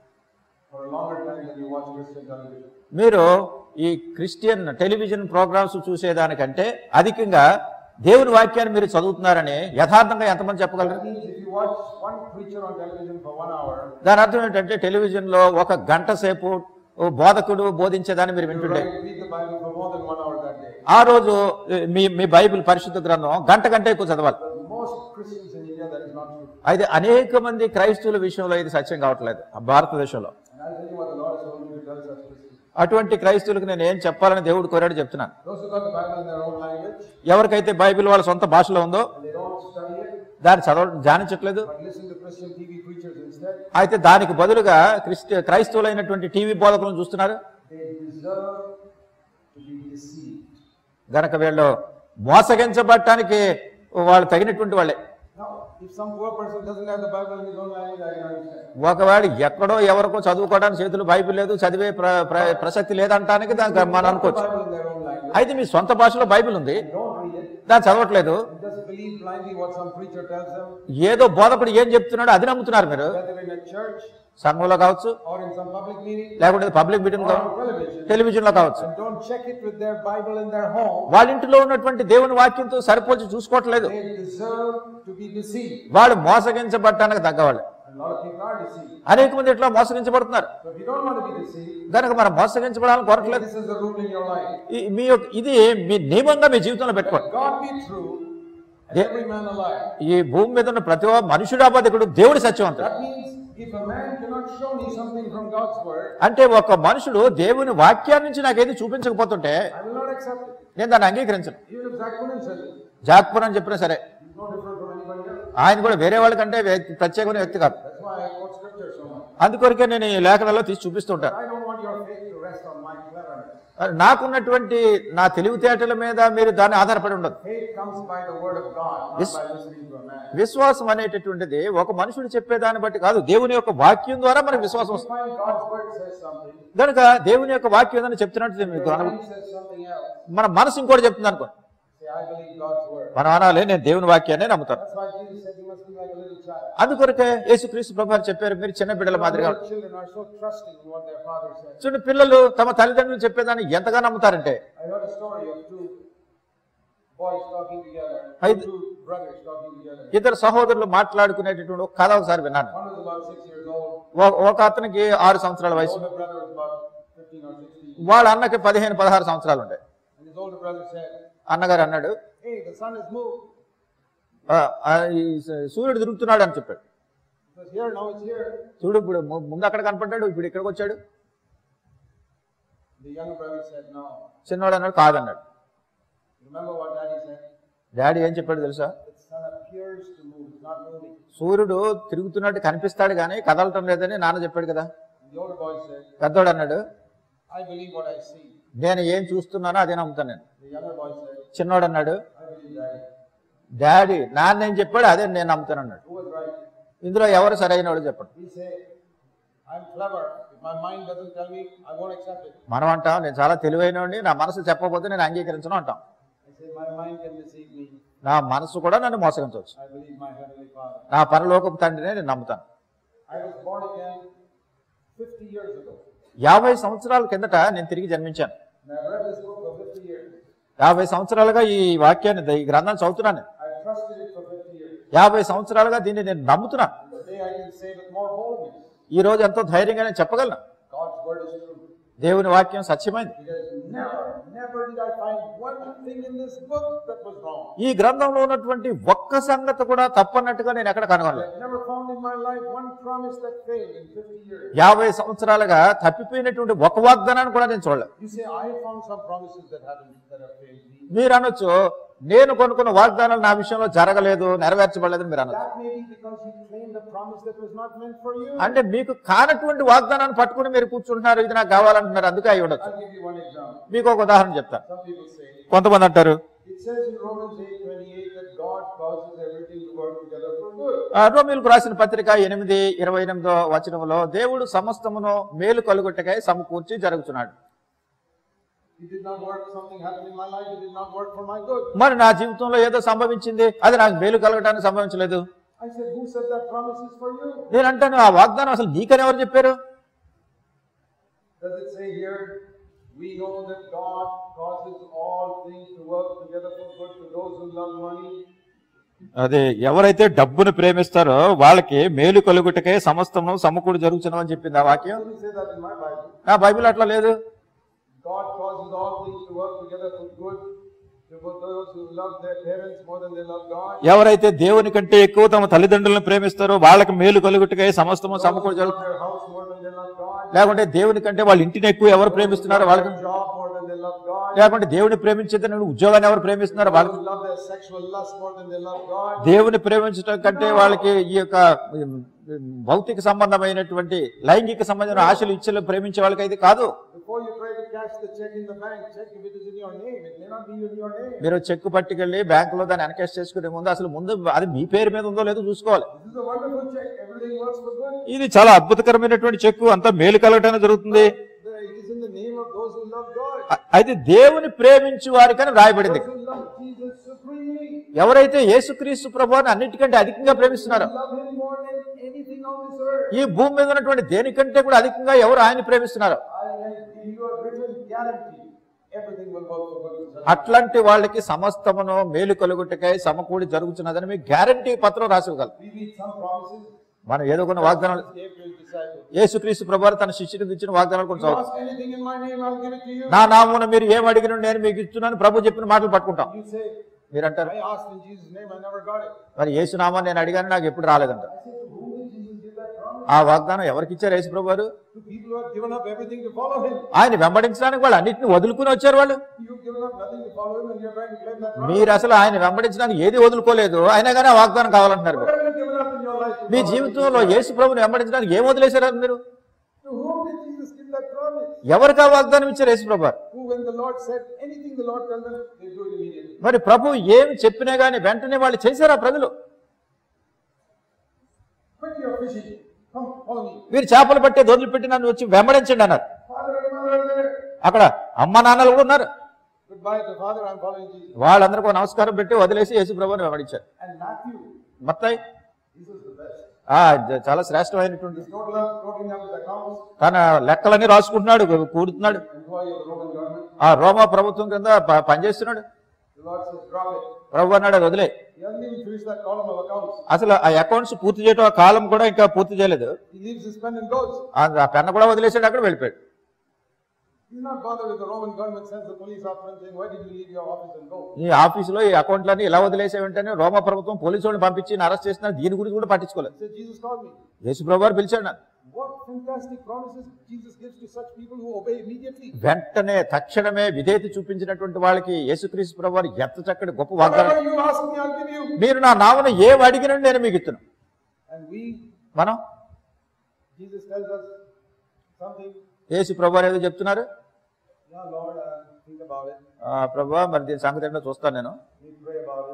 for a longer time than you watch Christian television? మీరు ఈ క్రిస్టియన్ టెలివిజన్ ప్రోగ్రామ్స్ చూసేదానికంటే అధికంగా దేవుని వాక్యాన్ని మీరు చదువుతున్నారని యథార్థంగా ఎంతమంది చెప్పగలరు That means if you watch one preacher on television for one hour, దాని అర్థం ఏంటంటే టెలివిజన్ లో ఒక గంట సేపు ఓ బోధకుడు బోధించేదాన్ని మీరు you వింటుండే read read the Bible for more than one hour that day. ఆ రోజు మీ మీ బైబిల్ పరిశుద్ధ గ్రంథం గంట కంటే ఎక్కువ చదవాలి But most Christians in India, that is not true. అయితే అనేక మంది క్రైస్తవుల విషయంలో ఇది సత్యం కావట్లేదు ఆ భారతదేశంలో And I'll tell you what the Lord has told me to tell such Christians. అటువంటి క్రైస్తవులకు నేను ఏం చెప్పాలని దేవుడు కోరాడు చెప్తున్నాను Those who got the Bible in their own language, ఎవరికైతే బైబిల్ వాళ్ళ సొంత భాషలో ఉందో and they don't study it, దాన్ని చదవడం ధ్యానించట్లేదు but listen to Christian TV preachers instead, అయితే దానికి బదులుగా క్రిస్టి క్రైస్తవులైనటువంటి టీవీ బోధకులను చూస్తున్నారు they deserve to be deceived. గనక వీళ్ళు మోసగించబడటానికి వాళ్ళు తగినటువంటి వాళ్ళే Now, if some poor person doesn't have the Bible in his own language, I can understand. ఒకవేళ ఎక్కడో ఎవరికో చదువుకోవడానికి చేతులు బైబిల్ లేదు చదివే ప్ర ప్ర- ప్రసక్తి లేదంటానికి దానికి మనం The అనుకోవచ్చు Bible in their own language. అయితే మీ సొంత భాషలో బైబిల్ ఉంది Don't read it. దాన్ని చదవట్లేదు Just believe blindly what some preacher tells them, ఏదో బోధకుడు ఏం చెప్తున్నాడో అది నమ్ముతున్నారు మీరు whether in a church సంఘంలో కావచ్చు or in some public meeting లేకుంటే public meeting or on television. Television లో కావచ్చు And don't check it with their Bible in their home. వాళ్ళ ఇంటిలో ఉన్నటువంటి దేవుని వాక్యంతో సరిపోల్చి చూసుకోవట్లేదు They deserve to be deceived. వాళ్ళు మోసగించబడటానికి తగ్గవాళ్ళు And a lot of people are deceived. అనేక మంది ఇట్లా మోసగించబడుతున్నారు So if you don't want to be deceived, కనుక మనం మోసగించబడాలని కోరట్లేదు this is the rule in your life. ఈ- మీ యొక్క ఇది మీ నియమంగా మీ జీవితంలో పెట్టుకోండి Let God be true and Yeah. every man a liar. ఈ భూమి మీద ఉన్న ప్రతి ఒక్క మనుషుడు అబద్ధకుడు దేవుడి సత్యవంతుడు That means if a man cannot show me something from God's word, అంటే ఒక మనుషుడు దేవుని వాక్యాన్ని నుంచి నాకేది చూపించకపోతుంటే I will not accept it. నేను దాన్ని అంగీకరించను Even if Zach Kunin says it, జాక్పుర్ అని చెప్పినా సరే he's no different from anybody else. ఆయన కూడా వేరే వాళ్ళకంటే వ్యక్తి- ప్రత్యేకమైన వ్యక్తి కాదు That's why I quote scripture so much. అందుకొరకే నేను ఈ లేఖనాల్లో తీసి చూపిస్తుంటాను I don't want your faith to rest on my cleverness. నాకున్నటువంటి నా తెలివితేటల మీద మీరు దాన్ని ఆధారపడి ఉండదు Faith comes by the word of God, not Yes. by listening to a man. విశ్వాసం అనేటటువంటిది ఒక మనుషుడు చెప్పేదాన్ని బట్టి కాదు దేవుని యొక్క వాక్యం ద్వారా మనకు విశ్వాసం If వస్తుంది you find God's word says something, కనుక దేవుని యొక్క వాక్యం ఏదైనా చెప్తున్నట్టు your మీకు అను- mind says something else. మన మనసు ఇంకోటి చెప్తుంది అనుకో Say, I believe God's word. మనం అనాలి నేను దేవుని వాక్యాన్ని నమ్ముతాను That's why Jesus said you must be like a little child. అందుకొరకే యేసుక్రీస్తు ప్రభు వారు చెప్పారు మీరు చిన్న బిడ్డల మాదిరిగా Little children are so trusting in what their father says. చూడండి పిల్లలు తమ తల్లిదండ్రులు చెప్పేదాన్ని ఎంతగా నమ్ముతారంటే I heard a story of two boys talking together, I- two brothers talking together. ఇద్దరు సహోదరులు మాట్లాడుకునేటటువంటి ఒక కథ ఒకసారి విన్నాను One was about six years old, ఒక- ఒక అతనికి ఆరు సంవత్సరాల the వయసు older brother was about 15 or 16. వాళ్ళ అన్నకి పదిహేను పదహారు సంవత్సరాలు ఉంటాయి And his older brother said, అన్నగారు అన్నాడు Hey, the sun has moved. "ఆ, ఆ, ఈ స- సూర్యుడు తిరుగుతున్నాడు అని చెప్పాడు It was here, now it's here. చూడు ఇప్పుడు ము- ముందు అక్కడ కనపడ్డాడు ఇప్పుడు ఇక్కడికి వచ్చాడు The younger brother said, No. చిన్నవాడు అన్నాడు కాదన్నాడు Remember what daddy said? Daddy ఏం చెప్పాడు తెలుసా The sun appears to move, it's not moving. సూర్యుడు తిరుగుతున్నట్టు కనిపిస్తాడు కానీ కదలటం లేదని నాన్న చెప్పాడు కదా And the older boy said, పెద్దోడు అన్నాడు I believe what I see. నేను ఏం చూస్తున్నానో అదే నమ్ముతాను నేను The younger boy said, చిన్నోడు అన్నాడు I believe that. డాడీ నాన్న ఏం చెప్పాడు అదే నేను నమ్ముతాను అన్నాడు Who was right? ఇందులో ఎవరు సరైన వాడు చెప్పండి We say, I'm clever. If my mind doesn't tell me, I won't accept it. మనం అంటాం నేను చాలా తెలివైనవాడిని నా మనసు చెప్పకపోతే నేను అంగీకరించను అంటాం I say, my mind can deceive me. నా మనసు కూడా నన్ను మోసగించవచ్చు I believe my Heavenly Father. నా పరలోకపు తండ్రినే నేను నమ్ముతాను I was born again 50 years ago. యాభై సంవత్సరాల కిందట నేను తిరిగి జన్మించాను And I read this book for 50 years. యాభై సంవత్సరాలుగా ఈ వాక్యాన్ని ఈ గ్రంథాన్ని చదువుతున్నాను I trusted it for 50 years. యాభై సంవత్సరాలుగా దీన్ని నేను నమ్ముతున్నాను Today I can say with more boldness, ఈ రోజు ఎంతో ధైర్యంగా నేను చెప్పగలను God's word is true. దేవుని వాక్యం సత్యమైంది Because never, never did I find one thing in this book that was wrong. ఈ గ్రంథంలో ఉన్నటువంటి ఒక్క సంగతి కూడా తప్పన్నట్టుగా నేను ఎక్కడ కనుగొనలేదు I've never found in my life one promise that failed in 50 years. యాభై సంవత్సరాలుగా తప్పిపోయినటువంటి ఒక వాగ్దానాన్ని కూడా నేను చూడలేదు You say, I found some promises that haven't, that have failed me. మీరు అనొచ్చు నేను కొనుక్కున్న వాగ్దానాలు నా విషయంలో జరగలేదు నెరవేర్చబడలేదని మీరు అనొచ్చు That may be because you claimed a promise that was not meant for you. అంటే మీకు కానటువంటి వాగ్దానాన్ని పట్టుకుని మీరు కూర్చుంటున్నారు ఇది నాకు కావాలంటున్నారు అందుకే అయి ఉండొచ్చు I'll give you one example. మీకు ఒక ఉదాహరణ చెప్తాను Some people say, కొంతమంది అంటారు it says in Romans 8:28 that God causes everything to work together for good. ఆ, రోమిలకు రాసిన పత్రిక ఎనిమిది ఇరవై ఎనిమిదో వచనంలో దేవుడు సమస్తమును మేలు కలుగుటకై సమకూర్చి జరుగుతున్నాడు It did not work, something happened in my life, it did not work for my good. మరి నా జీవితంలో ఏదో సంభవించింది అది నాకు మేలు కలగటానికి సంభవించలేదు I said, who said that promise is for you? నేను అంటాను ఆ వాగ్దానం అసలు నీకని ఎవరు చెప్పారు Does it say here, we know that God causes all things to work together for good to those who love money? అదే ఎవరైతే డబ్బును ప్రేమిస్తారో వాళ్ళకి మేలు కలుగుటకే సమస్తము సమకూడి జరుగుతున్నాం అని చెప్పింది ఆ వాక్యం Doesn't say that in my Bible. నా బైబిల్ అట్లా లేదు God causes all things to work together for good to both those who love their parents more than they love God. ఎవరైతే దేవుని కంటే ఎక్కువ తమ తల్లిదండ్రులను ప్రేమిస్తారో వాళ్ళకి మేలు కలుగుటకై సమస్తము Those సమకూడి who love జరుగుతుంది their house more than they love God. లేకుంటే దేవుని కంటే వాళ్ళ ఇంటిని ఎక్కువ ఎవరు ప్రేమిస్తున్నారో వాళ్ళకి Their job more than they love God. లేకుంటే దేవుని ప్రేమించేది ఉద్యోగాన్ని ఎవరు ప్రేమిస్తున్నారో Those వాళ్ళకి who love their sexual lust more than they love God. దేవుని ప్రేమించడం కంటే వాళ్ళకి ఈ యొక్క ఉమ్, భౌతిక సంబంధమైనటువంటి లైంగిక సంబంధమైన ఆశలు ఇచ్చలు ప్రేమించే వాళ్ళకి అయితే కాదు Before you try to cash the check in the bank, check if it is in your name. It may not be in your name. మీరు చెక్కు పట్టుకెళ్ళి బ్యాంకులో దాన్ని ఎన్కేస్ చేసుకునే ముందు అసలు ముందు అది మీ పేరు మీద ఉందో లేదో చూసుకోవాలి This is a wonderful check. Everything works for good. ఇది చాలా అద్భుతకరమైనటువంటి చెక్కు అంతా మేలు కలగటానికి జరుగుతుంది The- It is in the name of those who love God. అ- అయితే దేవుని ప్రేమించు వారికని రాయబడింది Those who love Jesus supremely. ఎవరైతే యేసుక్రీస్తు ప్రభువాన్ని అన్నిటికంటే అధికంగా ప్రేమిస్తున్నారో Love Him more than anything on this earth. ఈ భూమి మీద ఉన్నటువంటి దేనికంటే కూడా అధికంగా ఎవరు ఆయన ప్రేమిస్తున్నారో I can give you a written guarantee. Everything will work for good. for such. అట్లాంటి వాళ్ళకి సమస్తమును మేలు కలుగుటకై సమకూడి జరుగుతున్నదని మీకు గ్యారంటీ పత్రం రాసివ్వగలరు We read some promises. మనం ఏదో కొన్ని వాగ్దానాలు Gabriel's disciple. యేసుక్రీస్తు ప్రభువారు తన శిష్యుడికి ఇచ్చిన వాగ్దానాలు కొన్ని You చదువుతాం ask anything in my name, I'll give it to you. నా నామున మీరు ఏం అడిగిన నేను మీకు ఇస్తున్నాను ప్రభు చెప్పిన మాటలు పట్టుకుంటాం You say, మీరు అంటారు I asked in Jesus' name, I never got it. మరి యేసునామాన్ని నేను అడిగాను నాకు ఎప్పుడు రాలేదంట I said, to whom did Jesus give that promise? ఆ వాగ్దానం ఎవరికి ఇచ్చారు యేసు ప్రభు వారు To people who have given up everything to follow Him. ఆయన వెంబడించడానికి వాళ్ళు అన్నింటిని వదులుకుని వచ్చారు వాళ్ళు You've given up nothing to follow Him and you're trying to claim that promise. మీరు అసలు ఆయన వెంబడించడానికి ఏది వదులుకోలేదు అయినా కానీ ఆ వాగ్దానం కావాలంటున్నారు What మీరు have you given up in your life? to me follow జీవితంలో యేసు ప్రభుని వెంబడించడానికి ఏం వదిలేశారు మీరు Him? To whom did Jesus give that promise? ఎవరికి ఆ వాగ్దానం ఇచ్చారు యేసు ప్రభు వారు? Who, when the Lord said anything the Lord told them, they do it immediately. మరి ప్రభు ఏమి చెప్పినా గానీ వెంటనే వాళ్ళు చేశారా ప్రజలు Quit your fishing. Come, follow me. మీరు చేపలు పట్టే దొరులు పెట్టి నన్ను వచ్చి వెంబడించండి అన్నారు Father and mother are there. అక్కడ అమ్మ నాన్నలు కూడా ఉన్నారు Goodbye to Father, I'm following Jesus. వాళ్ళందరికీ ఒక నమస్కారం పెట్టి వదిలేసి యేసు ప్రభుని వెంబడించారు And Matthew, మొత్తాయి this was the best. ఆ జ- చాలా శ్రేష్టమైనటువంటి He's total up, totaling up his accounts, తన లెక్కలన్నీ రాసుకుంటున్నాడు కూడుతున్నాడు employee of the Roman government. ఆ రోమా ప్రభుత్వం కింద ప- పనిచేస్తున్నాడు The Lord says, drop it. ప్రభు అన్నాడు అది వదిలే He hasn't even finished that column of accounts. అసలు ఆ అకౌంట్స్ పూర్తి చేయడం ఆ కాలం కూడా ఇంకా పూర్తి చేయలేదు He leaves his pen and goes. ఆ ఆ పెన్న కూడా వదిలేసాడు అక్కడ వెళ్ళిపోయాడు He's not bothered if the Roman government sends the police after him saying, why did you leave your office and go? ఈ ఆఫీసులో ఈ అకౌంట్లన్నీ ఇలా వదిలేసే వెంటనే రోమా ప్రభుత్వం పోలీసు వాళ్ళని పంపించి అరెస్ట్ చేసిన దీని గురించి కూడా పట్టించుకోలేదు He said, Jesus called me. యేసు ప్రభు వారు పిలిచాడు నన్ను. What fantastic promises Jesus gives to such people who obey immediately. వెంటనే తక్షణమే విధేయత చూపించినటువంటి వాళ్ళకి యేసుక్రీస్తు ప్రభు వారు ఎంత చక్కటి గొప్ప వాగ్దానం Whatever you ask me, I'll give you. మీరు నా నామను ఏం అడిగిన నేను మీకు ఇస్తున్నాను And we, మనం Jesus tells us something. యేసు ప్రభు వారు ఏదో చెప్తున్నారు Yeah, Lord, uh, think about it. ఆ, ప్రభు మరి దీని సంగతి ఏంటో చూస్తాను నేను We pray about it.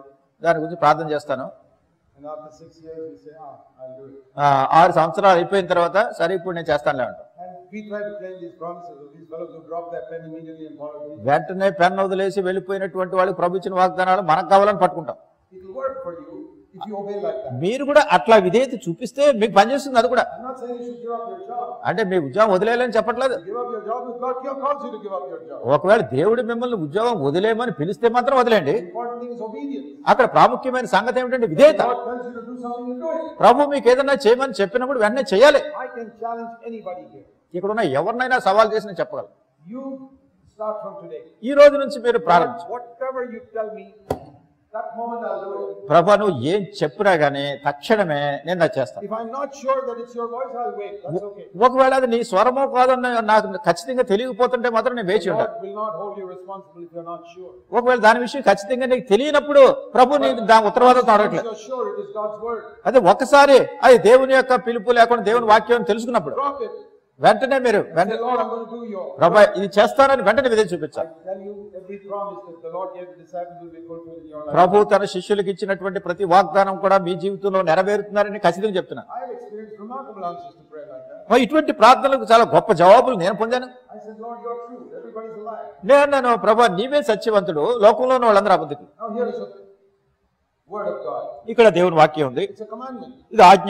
దాని గురించి ప్రార్థన చేస్తాను And after six years, we say, ah, I'll do it. ఆ, ఆరు సంవత్సరాలు అయిపోయిన తర్వాత సరే ఇప్పుడు నేను చేస్తానులే అంటాం And we try to claim these promises of these fellows who drop their pen immediately and follow me. వెంటనే పెన్ వదిలేసి వెళ్ళిపోయినటువంటి వాళ్ళకి ప్రభు ఇచ్చిన వాగ్దానాలు మనకు కావాలని పట్టుకుంటాం It will work for you if you obey like that. మీరు కూడా అట్లా విధేయత చూపిస్తే మీకు పనిచేస్తుంది అది కూడా I'm not saying you should give up your job. అంటే మీ ఉద్యోగం వదిలేయాలని చెప్పట్లేదు Give up your job if God calls you to give up your job. ఒకవేళ దేవుడు మిమ్మల్ని ఉద్యోగం వదిలేయమని పిలిస్తే మాత్రం వదిలేండి The important thing is obedience. అక్కడ ప్రాముఖ్యమైన సంగతి ఏమిటంటే విధేయత God tells you to do something, you do it. ప్రభు మీకు ఏదైనా చేయమని చెప్పినప్పుడు వెంటనే చేయాలి I can challenge anybody here. ఇక్కడ ఉన్న ఎవరినైనా సవాల్ చేసి నేను చెప్పగలను You start from today. ఈ రోజు నుంచి మీరు ప్రారంభించు Whatever you tell me, that moment I'll do it. ప్రభా నువ్వు ఏం చెప్పినా గానీ తక్షణమే నేను అది చేస్తాను If I'm not sure that it's your voice, I'll wait. That's okay. ఒకవేళ అది నీ స్వరమో కాదన్న నాకు ఖచ్చితంగా తెలియకపోతుంటే మాత్రం నేను వేచి ఉంటాను God will not hold you responsible if you're not sure. ఒకవేళ దాని విషయం ఖచ్చితంగా నీకు తెలియనప్పుడు ప్రభు నీ దాని ఉత్తరవాదం Once అడగట్లేదు you're sure it is God's word, అదే ఒక్కసారి అది దేవుని యొక్క పిలుపు లేకుండా దేవుని వాక్యం తెలుసుకున్నప్పుడు drop it. వెంటనే మీరు Say, వెంటనే Lord, I'm going to do your. ప్రభా ఇది చేస్తానని వెంటనే విధేయ I చూపించాలి tell you, every promise that the Lord gave the disciples will be fulfilled in your life. ప్రభు తన శిష్యులకు ఇచ్చినటువంటి ప్రతి వాగ్దానం కూడా మీ జీవితంలో నెరవేరుతున్నారని ఖచ్చితంగా చెప్తున్నాను I have experienced remarkable answers to prayer like that. మరి ఇటువంటి ప్రార్థనలకు చాలా గొప్ప జవాబులు నేను పొందాను I said, Lord, you're true. Everybody's a liar. నేను నన్ను ప్రభా నీవే సత్యవంతుడు లోకంలో ఉన్న వాళ్ళందరూ అబద్ధికులు Now here is a word of God. ఇక్కడ దేవుని వాక్యం ఉంది It's a commandment. ఇది ఆజ్ఞ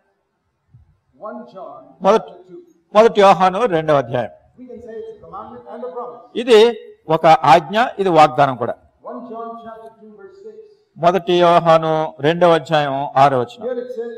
1 John మొదటి chapter 2. మొదటి యోహాను రెండవ అధ్యాయం We can say it's a commandment and a promise. ఇది ఒక ఆజ్ఞ ఇది వాగ్దానం కూడా 1 John chapter 2 verse 6. మొదటి యోహాను రెండవ అధ్యాయం ఆరో వచ్చిన Here it says,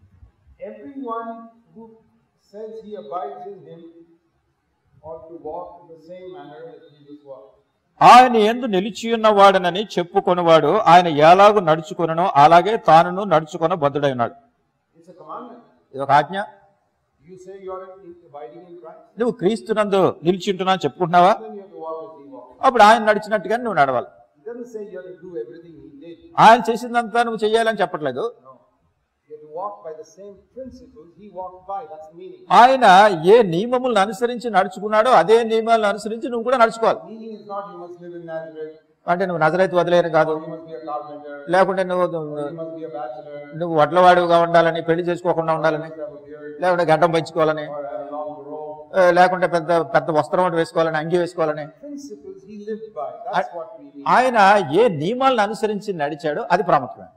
Everyone who says he abides in him ought to walk in the same manner that Jesus walked. ఆయన ఎందు నిలిచియున్న వాడనని చెప్పుకొనివాడు ఆయన ఎలాగూ నడుచుకొనను అలాగే తానును నడుచుకొన బద్దుడై ఉన్నాడు It's a commandment. ఇది ఒక ఆజ్ఞ You say you are in- abiding in Christ, నువ్వు క్రీస్తునందు నిలిచింటున్నా చెప్పుకుంటున్నావా then you have to walk as he walked. అప్పుడు ఆయన నడిచినట్టుగా నువ్వు నడవాలి He doesn't say you have to do everything he did. ఆయన చేసిందంతా నువ్వు చెయ్యాలని చెప్పట్లేదు No. You have to walk by the same principles he walked by. That's the meaning. ఆయన ఏ నియమములను అనుసరించి నడుచుకున్నాడో అదే నియమాలను అనుసరించి నువ్వు కూడా నడుచుకోవాలి Meaning is not you must live in Nazareth, అంటే నువ్వు నజరైతు వదిలేని కాదు or you must be a carpenter, లేకుంటే నువ్వు or you must be a bachelor, నువ్వు వడ్లవాడుగా ఉండాలని పెళ్లి చేసుకోకుండా ఉండాలని you have a beard, లేకుంటే గడ్డం పెంచుకోవాలని or have a long robe. ఆ, లేకుంటే పెద్ద పెద్ద వస్త్రం ఒకటి వేసుకోవాలని అంగి వేసుకోవాలని Principles he lived by. That's what we need. ఆయన ఏ నియమాలను అనుసరించి నడిచాడో అది ప్రాముఖ్యమే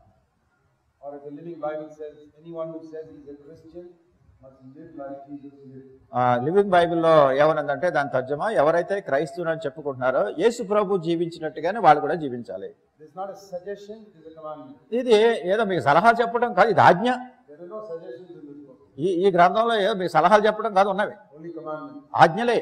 Or as the Living Bible says, anyone who says he's a Christian must live like Jesus lived. ఆ, లివింగ్ బైబిల్లో ఏమనుందంటే దాని తర్జమా ఎవరైతే క్రైస్తవుని అని చెప్పుకుంటున్నారో యేసు ప్రభు జీవించినట్టుగానే వాళ్ళు కూడా జీవించాలి This is not a suggestion, it is a commandment. ఇది ఏదో మీకు సలహా చెప్పడం కాదు ఇది ఆజ్ఞ There are no suggestions in this book, ఈ ఈ గ్రంథంలో ఏదో మీకు సలహాలు చెప్పడం కాదు ఉన్నవి only commandments. ఆజ్ఞలే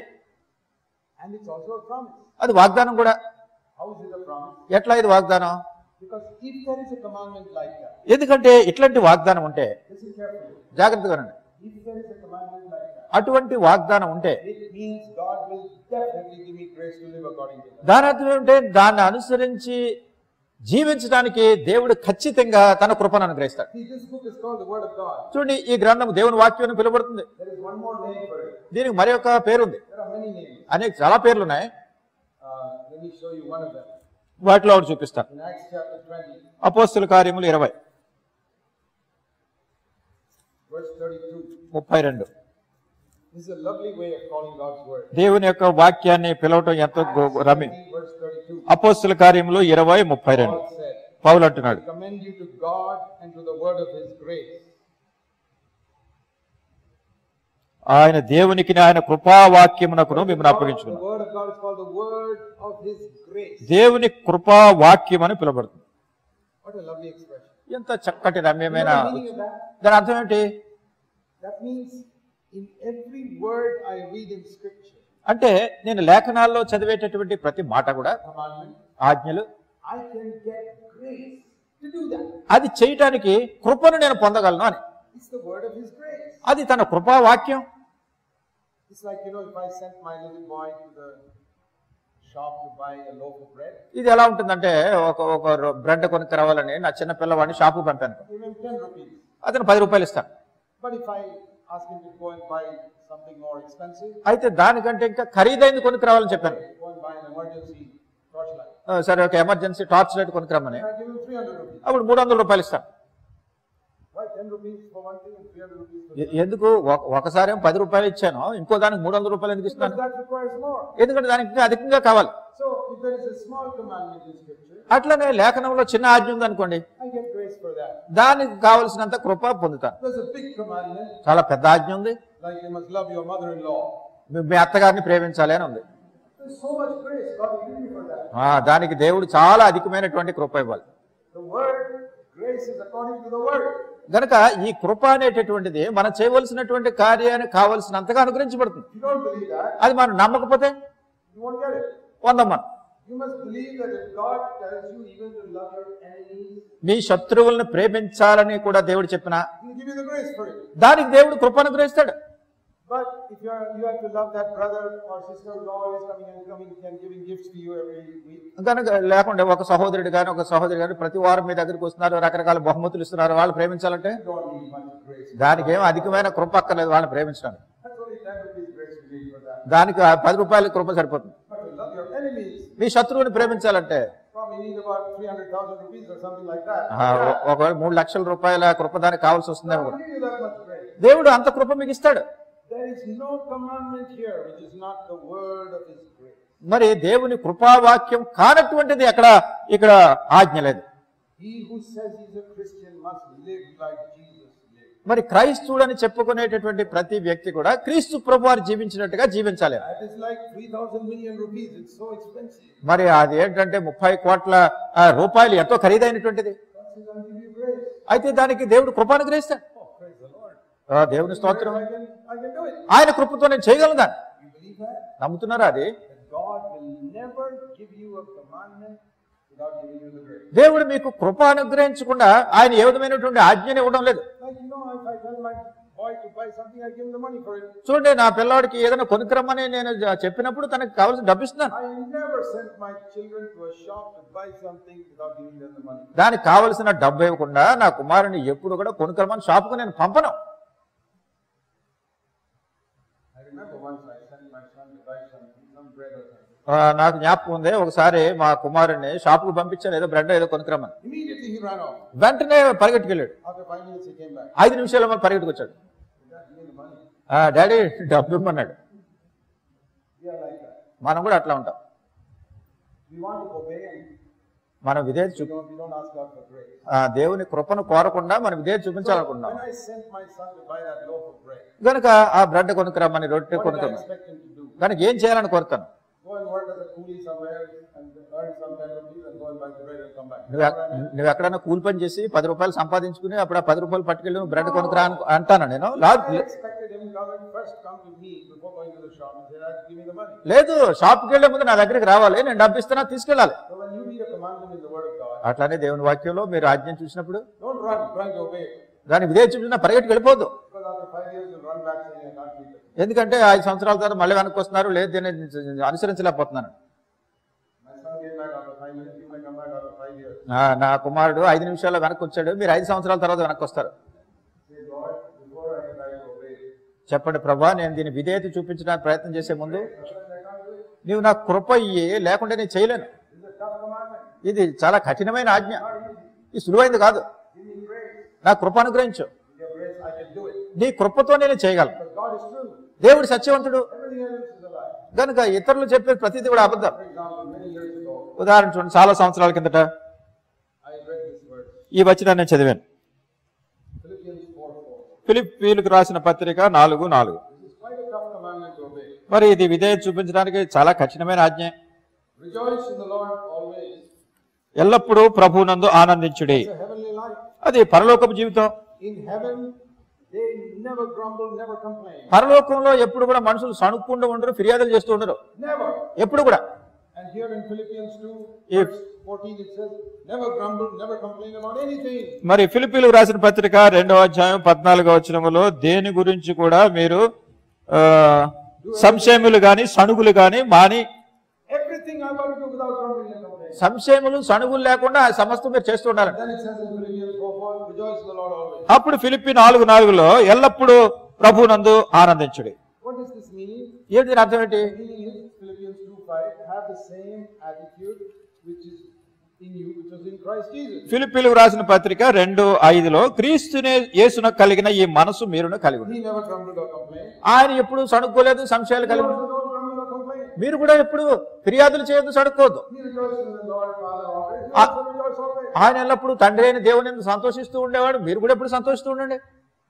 And it's also a promise. అది వాగ్దానం కూడా How is it a promise? ఎట్లా ఇది వాగ్దానం Because if there is a commandment like that, ఎందుకంటే ఇట్లాంటి వాగ్దానం ఉంటే listen carefully. జాగ్రత్తగా వినండి. If there is a commandment like that, అటువంటి వాగ్దానం ఉంటే it means God will definitely give me grace to live according to that. దాని అర్థం ఏమిటంటే దాన్ని అనుసరించి జీవించడానికి దేవుడు ఖచ్చితంగా తన కృపను అనుగ్రహిస్తాడు See, this book is called the Word of God. చూడండి ఈ గ్రంథం దేవుని వాక్యం అని పిలువబడుతుంది There is one more name for it. దీనికి మరి ఒక పేరుంది There are many names. అనేక చాలా పేర్లు ఉన్నాయి Uh, let me show you one of them. వాటిలో ఒకటి చూపిస్తాను In Acts chapter 20, అపోస్తుల కార్యములు ఇరవై verse 32. ముప్పై రెండు This is a lovely way of calling God's Word. దేవుని యొక్క వాక్యాన్ని పిలవటం ఎంతో గో- రమ్యం Acts 20, verse 32. అపోస్తుల కార్యములు ఇరవై ముప్పై రెండు Paul said, పౌలు అంటున్నాడు I commend you to God and to the word of His grace. ఆయన దేవునికి ఆయన కృపావాక్యమునకును మిమ్మల్ని The అప్పగించుకున్నాను word of God is called the word of His grace. దేవుని కృపావాక్యం అని పిలువబడుతుంది What a lovely expression. ఎంత చక్కటి You రమ్యమైన know the meaning of that? దాని అర్థం ఏంటి That means in every word I read in Scripture, అంటే నేను లేఖనాల్లో చదివేటటువంటి ప్రతి మాట కూడా commandment, ఆజ్ఞలు I can get grace to do that. అది చేయటానికి కృపను నేను పొందగలను అని It's the word of His grace. అది తన కృపావాక్యం It's like, you know, if I sent my little boy to the shop to buy a loaf of bread, ఇది ఎలా ఉంటుందంటే ఒక ఒక బ్రెడ్ కొనుక్కు రావాలని నా చిన్న పిల్లవాడిని షాపు పంపాను give him 10 rupees. అతను పది రూపాయలు ఇస్తాను But if I ask him to go and buy something more expensive, అయితే దానికంటే ఇంకా ఖరీదైంది కొనుక్కు రావాలని చెప్పాను go and buy an emergency torchlight. ఆ, సరే ఒక ఎమర్జెన్సీ టార్చ్ లైట్ కొనుక్కురమ్మని And I give him 300 rupees. అప్పుడు మూడు వందల రూపాయలు ఇస్తాను Why 10 rupees for one thing and 300 rupees for ఎ- ఎందుకు ఒక- ఒకసారి ఏమో పది రూపాయలు ఇచ్చాను ఇంకో దానికి మూడు వందల రూపాయలు ఎందుకు Because ఇస్తున్నాను that requires more. ఎందుకంటే దానికి ఇంకా అధికంగా కావాలి So if there is a small commandment in scripture, అట్లనే లేఖనంలో చిన్న ఆజ్ఞ ఉందనుకోండి I get grace for that. దానికి కావలసినంత కృప పొందుతాను There's a big commandment, చాలా పెద్ద ఆజ్ఞ ఉంది like you must love your mother-in-law. మీ- మీ అత్తగారిని ప్రేమించాలి అని ఉంది There's so much grace. God will give you for that. ఆ, దానికి దేవుడు చాలా అధికమైనటువంటి కృప ఇవ్వాలి The word grace is according to the word. గనక ఈ కృప అనేటటువంటిది మనం చేయవలసినటువంటి కార్యానికి కావలసినంతగా అనుగ్రహించబడుతుంది If you don't believe that, అది మనం నమ్మకపోతే you won't get it. పొందం మనం You must believe that if God tells you even to love your enemies, మీ శత్రువులను ప్రేమించాలని కూడా దేవుడు చెప్పిన He'll give you the grace for it. దానికి దేవుడు కృప అనుగ్రహిస్తాడు But if you are, you have to love that brother or sister who's always coming and coming and giving gifts to you every week, కనుక లేకుండా ఒక సహోదరుడు కానీ ఒక సహోదరి కానీ ప్రతి వారం మీ దగ్గరికి వస్తున్నారు రకరకాల బహుమతులు ఇస్తున్నారు వాళ్ళు ప్రేమించాలంటే you don't need much grace. దానికి ఏం అధికమైన కృప అక్కర్లేదు వాళ్ళని ప్రేమించడానికి That's only 10 rupees grace you need for that. దానికి ఆ పది రూపాయల కృప సరిపోతుంది But to love your enemies, మీ శత్రువుని ప్రేమించాలంటే probably need about 300,000 rupees or something like that. ఆ, ఒ- ఒకవేళ మూడు లక్షల రూపాయల కృప దానికి కావాల్సి వస్తుందేమో God కూడా will give you that much grace. దేవుడు అంత కృప మీకు ఇస్తాడు There is no commandment here which is not the word of His grace. మరి దేవుని కృపావాక్యం కానటువంటిది అక్కడ ఇక్కడ ఆజ్ఞ లేదు He who says he's a Christian must live like Jesus lived. మరి క్రైస్తువుడని చెప్పుకునేటటువంటి ప్రతి వ్యక్తి కూడా క్రీస్తు ప్రభు వారు జీవించినట్టుగా జీవించాలి That is like 3,000 million rupees. It's so expensive. మరి అది ఏంటంటే ముప్పై కోట్ల ఆ, రూపాయలు ఎంతో ఖరీదైనటువంటిది God says, I'll give you grace. అయితే దానికి దేవుడు కృపానుగ్రహిస్తాడు Oh, praise the Lord. ఆ, దేవుని స్తోత్రం I can, I can do it. ఆయన కృపతో నేను చేయగలను దాన్ని You believe that? నమ్ముతున్నారా అది That God will never give you a commandment without giving you the grace. దేవుడు మీకు కృప అనుగ్రహించకుండా ఆయన ఏ విధమైనటువంటి ఆజ్ఞని ఇవ్వడం లేదు Like, you know, if I tell my boy to buy something, I give him the money for it. చూడండి నా పిల్లవాడికి ఏదైనా కొనుక్కురమ్మని నేను జ- చెప్పినప్పుడు తనకు కావాల్సిన డబ్బు ఇస్తున్నాను I never sent my children to a shop to buy something without giving them the money. దానికి కావలసిన డబ్బు ఇవ్వకుండా నా కుమారుని ఎప్పుడు కూడా కొనుక్కరమని షాపుకు నేను పంపను I remember once I sent my son to buy something, some bread or something. ఆ, నాకు జ్ఞాపకం ఉంది ఒకసారి మా కుమారుని షాపుకు పంపించాను ఏదో బ్రెడ్ ఏదో కొనుక్కురమ్మని Immediately he ran off. వెంటనే పరిగెట్టుకెళ్ళాడు After five minutes, he came back. ఐదు నిమిషాల మళ్ళీ పరిగెట్టుకొచ్చాడు Dad, give me the money. ఆ, డాడీ డబ్బు ఇమ్మన్నాడు We are like that. మనం కూడా అట్లా ఉంటాం We want to obey and మనం విధేయత we చూపి don't, we don't ask God for grace. ఆ, దేవుని కృపను కోరకుండా మనం విధేయత చూపించాలనుకుంటున్నాం When I sent my son to buy that loaf of bread, కనుక ఆ బ్రెడ్ కొనుక్కురమ్మని రొట్టె what did I కొనుక్కరమ్మని expect him to do? దానికి ఏం చేయాలని కోరుతాను Go and work as a coolie somewhere and earn some 10 rupees and go and buy the bread and come back. నువ్వు ఎక్- నువ్వు ఎక్కడైనా కూలి పని చేసి పది రూపాయలు సంపాదించుకుని అప్పుడు ఆ పది రూపాయలు పట్టుకెళ్ళి నువ్వు బ్రెడ్ కొనుక్కురా అని అంటాను నేను లా- I expected him to come and first come to me before going to the shop and say, Dad, give me the money. లేదు షాప్కి వెళ్లే ముందు నా దగ్గరికి రావాలి నేను డబ్బు ఇస్తున్నా తీసుకెళ్ళాలి So when you read a commandment in the Word of God, అట్లానే దేవుని వాక్యంలో మీరు ఆజ్ఞ చూసినప్పుడు don't run trying to obey it. దాని విధేయత చూపించిన పరిగెట్టుకు వెళ్ళిపోద్దు Because after five years, you'll run back saying, I can't keep it. ఎందుకంటే ఐదు సంవత్సరాల తర్వాత మళ్ళీ వెనక్కి వస్తున్నారు లేదు దీన్ని అనుసరించలేకపోతున్నాను My son came back after five minutes, you may come back after five years. నా- నా కుమారుడు ఐదు నిమిషాల్లో వెనక్కి వచ్చాడు మీరు ఐదు సంవత్సరాల తర్వాత వెనక్కి వస్తారు Say, Lord, before I try to obey it, చెప్పండి ప్రభా నేను దీన్ని విధేయత చూపించడానికి ప్రయత్నం చేసే ముందు sometimes I can't do it. నీవు నాకు కృప ఇయ్యి లేకుంటే నేను చేయలేను This is a tough commandment. ఇది చాలా కఠినమైన ఆజ్ఞ Not easy. ఇది సులువైంది కాదు Give me grace. నా కృప అనుగ్రహించు With your grace, I can do it. నీ కృపతో నేను చేయగలను Because God is true. దేవుడు సత్యవంతుడు Everything else is a lie. గనుక ఇతరులు చెప్పే ప్రతిదీ కూడా అబద్ధం For example, many years ago, ఉదాహరణ చూడండి చాలా సంవత్సరాల కిందట I read this verse, ఈ వచనాన్ని నేను చదివాను Philippians 4 4. ఫిలిప్పీలకు రాసిన పత్రిక నాలుగు నాలుగు This is quite a tough commandment to obey. మరి ఇది విధేయత చూపించడానికి చాలా కఠినమైన ఆజ్ఞ Rejoice in the Lord always. ఎల్లప్పుడూ ప్రభునందు ఆనందించుడి It's a heavenly life. అది పరలోకపు జీవితం In heaven, they never grumble, never complain. పరలోకంలో ఎప్పుడు కూడా మనుషులు సణుక్కుండా ఉండరు ఫిర్యాదులు చేస్తూ ఉండరు Never. ఎప్పుడు కూడా And here in Philippians 2, If- verse 14, it says, never grumble, never complain about anything. మరి ఫిలిపీలకు రాసిన పత్రిక రెండవ అధ్యాయం పద్నాలుగో వచనములో దేని గురించి కూడా మీరు ఆ, సంశయములు గాని సణుగులు గాని మాని Everything I want to do without grumbling and complaining. సంశయములు సణుగులు లేకుండా ఆ సమస్తం మీరు చేస్తూ ఉండాలి Then it says in Philippians 4 4, rejoice in the Lord always. అప్పుడు ఫిలిప్పి నాలుగు నాలుగులో ఎల్లప్పుడూ ప్రభునందు ఆనందించుడి What is this meaning? ఏంటి దీని అర్థం ఏంటి The meaning is Philippians 2 5, have the the same attitude which is in you, which was in Christ Jesus. ఫిలిప్పీలకు రాసిన పత్రిక రెండు ఐదులో క్రీస్తునే యేసున కలిగిన ఈ మనసు మీరును కలిగి ఉంది He never grumbled or complained. ఆయన ఎప్పుడు సణుక్కోలేదు సంశయాలు You కలిగి also don't grumble or complain. మీరు కూడా ఎప్పుడు ఫిర్యాదులు చేయొద్దు సడుక్కోవద్దు He rejoiced in the Lord Father always. You Ah. also rejoice always. ఆయన ఎల్లప్పుడు తండ్రి అయిన దేవుని యందు సంతోషిస్తూ ఉండేవాడు మీరు కూడా ఎప్పుడు సంతోషిస్తూ ఉండండి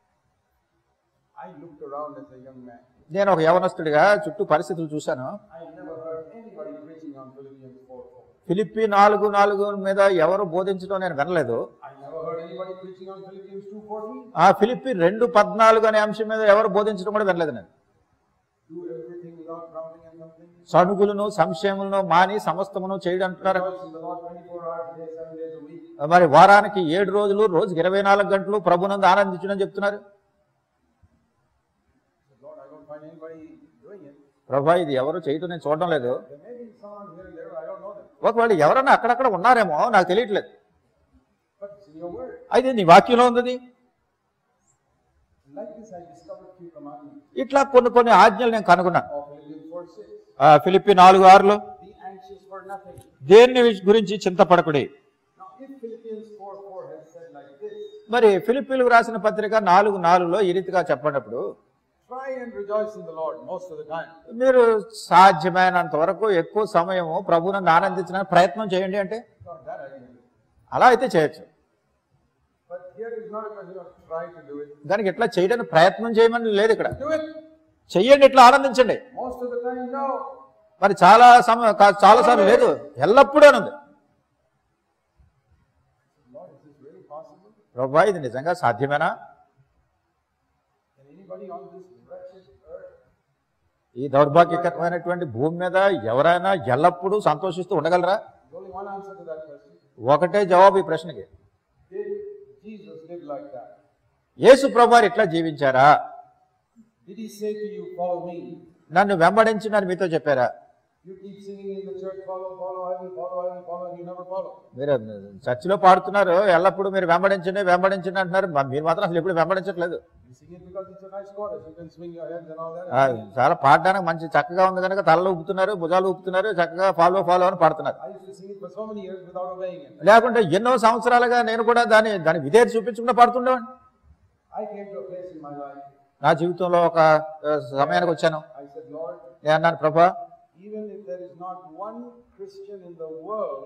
I looked around as a young man. నేను ఒక యవనస్తుడిగా చుట్టూ పరిస్థితులు చూశాను I never heard anybody preaching on Philippians 4 4. Philippi నాలుగు నాలుగు మీద ఎవరు బోధించడం నేను వినలేదు I never heard anybody preaching on Philippians 2 14. ఆ ఫిలిప్పి రెండు పద్నాలుగు అనే అంశం మీద ఎవరు బోధించడం కూడా వినలేదు నేను Do everything without grumbling and complaining. సణుగులను సంశయములను మాని సమస్తమును చేయడం అంటున్నారు Rejoice in the Lord 24 hours a day, 7 days a week. మరి వారానికి ఏడు రోజులు రోజుకి ఇరవై నాలుగు గంటలు ప్రభునందు ఆనందించడం చెప్తున్నారు But Lord, I don't find anybody doing it. ప్రభా ఇది ఎవరు చేయటం నేను చూడడం లేదు There may be someone here and there, I don't know them. ఒకవేళ ఎవరన్నా అక్కడక్కడ ఉన్నారేమో నాకు తెలియట్లేదు But it's in your word. అయితే నీ వాక్యంలో ఉంది Like this, I discovered few commandments ఇట్లా కొన్ని కొన్ని ఆజ్ఞలు నేను కనుగొన్నాను of Philippians 4 6. ఆ ఫిలిప్పి నాలుగు ఆరులో Be anxious for nothing. దేన్ని గురించి చింతపడకుడి Now, if Philippians 4 4 has said like this, మరి ఫిలిప్పీలకు రాసిన పత్రిక నాలుగు నాలుగులో ఈ రీతిగా చెప్పినప్పుడు try and rejoice in the Lord most of the time. మీరు సాధ్యమైనంత వరకు ఎక్కువ సమయము ప్రభువును ఆనందించడానికి ప్రయత్నం చేయండి అంటే Not that I can do. అలా అయితే చేయొచ్చు But here is not a question of try to do it. దానికి ఇట్లా చేయడానికి ప్రయత్నం చేయమని లేదు ఇక్కడ Do it చెయ్యండి ఇట్లా ఆనందించండి most of the time. No. మరి చాలా సమయం చాలా సార్లు లేదు ఎల్లప్పుడూ అని ఉంది Lord, is this really possible? ప్రభా ఇది నిజంగా సాధ్యమేనా Can anybody on this wretched earth ఈ దౌర్భాగ్యకరమైనటువంటి భూమి మీద ఎవరైనా ఎల్లప్పుడూ సంతోషిస్తూ ఉండగలరా There's only one answer to that question. ఒకటే జవాబు ఈ ప్రశ్నకి Did Jesus live like that? యేసు ప్రభు ఇట్లా జీవించారా Did he say to you, follow me? నన్ను వెంబడించి నన్ను మీతో చెప్పారా You keep singing in the church, follow, follow, I will follow, I will follow, and you never follow. మీరు చర్చిలో పాడుతున్నారు ఎల్లప్పుడూ మీరు వెంబడించండి వెంబడించండి అంటున్నారు మ- మీరు మాత్రం అసలు ఎప్పుడు వెంబడించట్లేదు You sing it because it's a nice chorus. You can swing your hands and all that. ఆ, చాలా పాడడానికి మంచి చక్కగా ఉంది కనుక తలలో ఊపుతున్నారు భుజాలు ఊపుతున్నారు చక్కగా ఫాలో ఫాలో అని పాడుతున్నారు I used to sing it for so many years without obeying it. లేకుంటే ఎన్నో సంవత్సరాలుగా నేను కూడా దాని దాని విధేయత చూపించకుండా పాడుతుండేవాడిని I came to a place in my life. నా జీవితంలో ఒక ఆ, సమయానికి వచ్చాను I said, Lord, నేను అన్నాను ప్రభా even if there is not one Christian in the world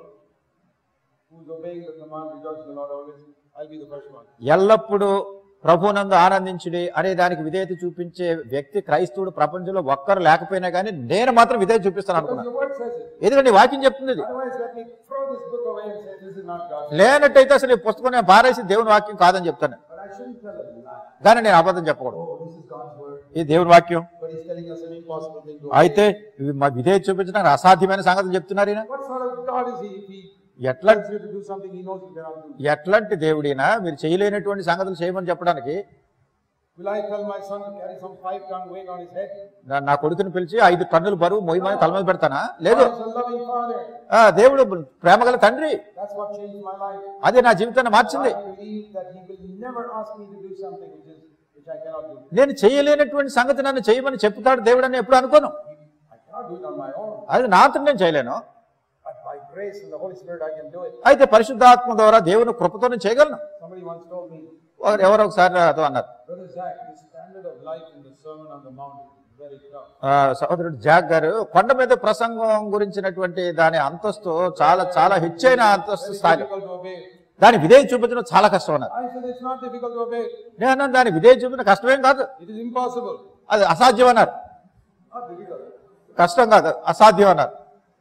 who's obeying the command, rejoice in the Lord always, I'll be the first one. ఎల్లప్పుడూ ప్రభునందు ఆనందించుడి అనే దానికి విధేయత చూపించే వ్యక్తి క్రైస్తవుడు ప్రపంచంలో ఒక్కరు లేకపోయినా కానీ నేను మాత్రం విధేయత చూపిస్తాను Because అనుకున్నాను your word says it. ఎందుకంటే నీ వాక్యం చెప్తుంది ఇది Otherwise, let me throw this book away and say, this is not God. లేనట్టయితే అసలు ఈ పుస్తకం నేను పారేసి దేవుని వాక్యం కాదని చెప్తాను But I shouldn't tell a lie. కానీ నేను అబద్ధం చెప్పకూడదు Oh, this is God's word. ఇది దేవుని వాక్యం But he's telling us an impossible thing to obey. అయితే ఇవి మా విధేయత చూపించడానికి అసాధ్యమైన సంగతి చెప్తున్నారు ఈయన What sort of God is he if he ఎట్లా tells you to do something he knows you cannot do? ఎట్లాంటి దేవుడినా మీరు చేయలేనటువంటి సంగతులు చేయమని చెప్పడానికి Will I tell my son to carry some five ton weight on his head? నా- నా కొడుకుని పిలిచి ఐదు టన్నులు బరువు మొయ్యమని తల మీద పెడతానా లేదు God is a loving father. ఆ, దేవుడు ప్రేమగల తండ్రి That's what changed my life. అదే నా జీవితాన్ని మార్చింది I believe that he will never ask me to do something which is which I cannot do. నేను చేయలేనటువంటి సంగతి నన్ను చేయమని చెప్తాడు దేవుడు అని ఎప్పుడు అనుకోను I cannot do it on my own. అది నా అంతటి నేను చేయలేను But by grace and the Holy Spirit I can do it. అయితే పరిశుద్ధాత్మ ద్వారా దేవుని కృపతో నేను చేయగలను Somebody once told me, ఒకరు- ఎవరో ఒకసారి నాతో అన్నారు Brother Zach, the standard of life in the Sermon on the Mount is very tough. ఆ, సహోదరుడు జాక్ గారు కొండ మీద ప్రసంగం గురించినటువంటి దాని అంతస్తు చాలా చాలా హెచ్చైన అంతస్తు Very స్థాయి difficult to obey. దాని విధేయ చూపించడం చాలా కష్టం అన్నారు I said it's not difficult to obey. నేను అన్నాను, దాని విధేయ చూపించడం కష్టమేం కాదు It is impossible. అది అసాధ్యం అన్నారు Not difficult. కష్టం కాదు అసాధ్యం అన్నారు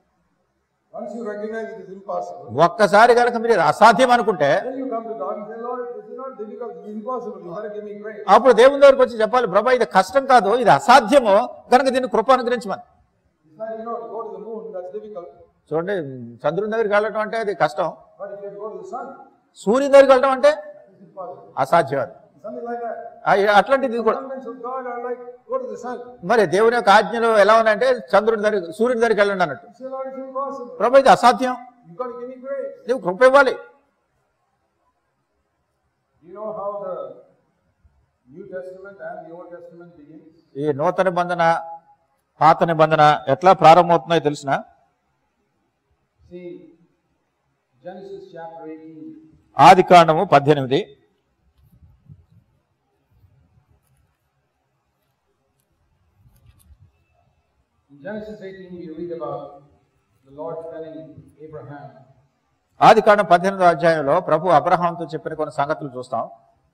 Once you recognize it is impossible, ఒక్కసారి కనుక మీరు ఇది అసాధ్యం అనుకుంటే then you come to God and say, Lord, this is not difficult, this is impossible. You better give me grace. అప్పుడు దేవుని దగ్గరకు వచ్చి చెప్పాలి ప్రభా ఇది కష్టం కాదు ఇది అసాధ్యము కనుక దీన్ని కృప అనుగ్రహించమని It's like, you know, to go to the moon, that's difficult. చూడండి చంద్రుని దగ్గరికి వెళ్ళడం అంటే అది కష్టం But if you have to go to the sun, సూర్యుని దగ్గరికి వెళ్ళడం అంటే it's impossible. అసాధ్యం అది Something like that. ఆ, అట్లాంటిది ఇది కూడా Commandments of God are like, go to the sun. మరి దేవుని యొక్క ఆజ్ఞలు ఎలా ఉన్నాయంటే చంద్రుని దగ్గర సూర్యుని దగ్గరికి వెళ్ళండి అన్నట్టు You say, Lord, it's impossible. ప్రభా ఇది అసాధ్యం You've got to give me grace. నువ్వు కృప ఇవ్వాలి You know how the New Testament and the Old Testament begins? ఈ నూతన నిబంధన పాత నిబంధన ఎట్లా ప్రారంభమవుతున్నాయో తెలిసిన See, Genesis chapter 18. ఆది కాండము పద్దెనిమిది In Genesis 18, we read about the Lord telling Abraham, ఆది కాండం పద్దెనిమిదో అధ్యాయంలో ప్రభు అబ్రహాంతో చెప్పిన కొన్ని సంగతులు చూస్తాం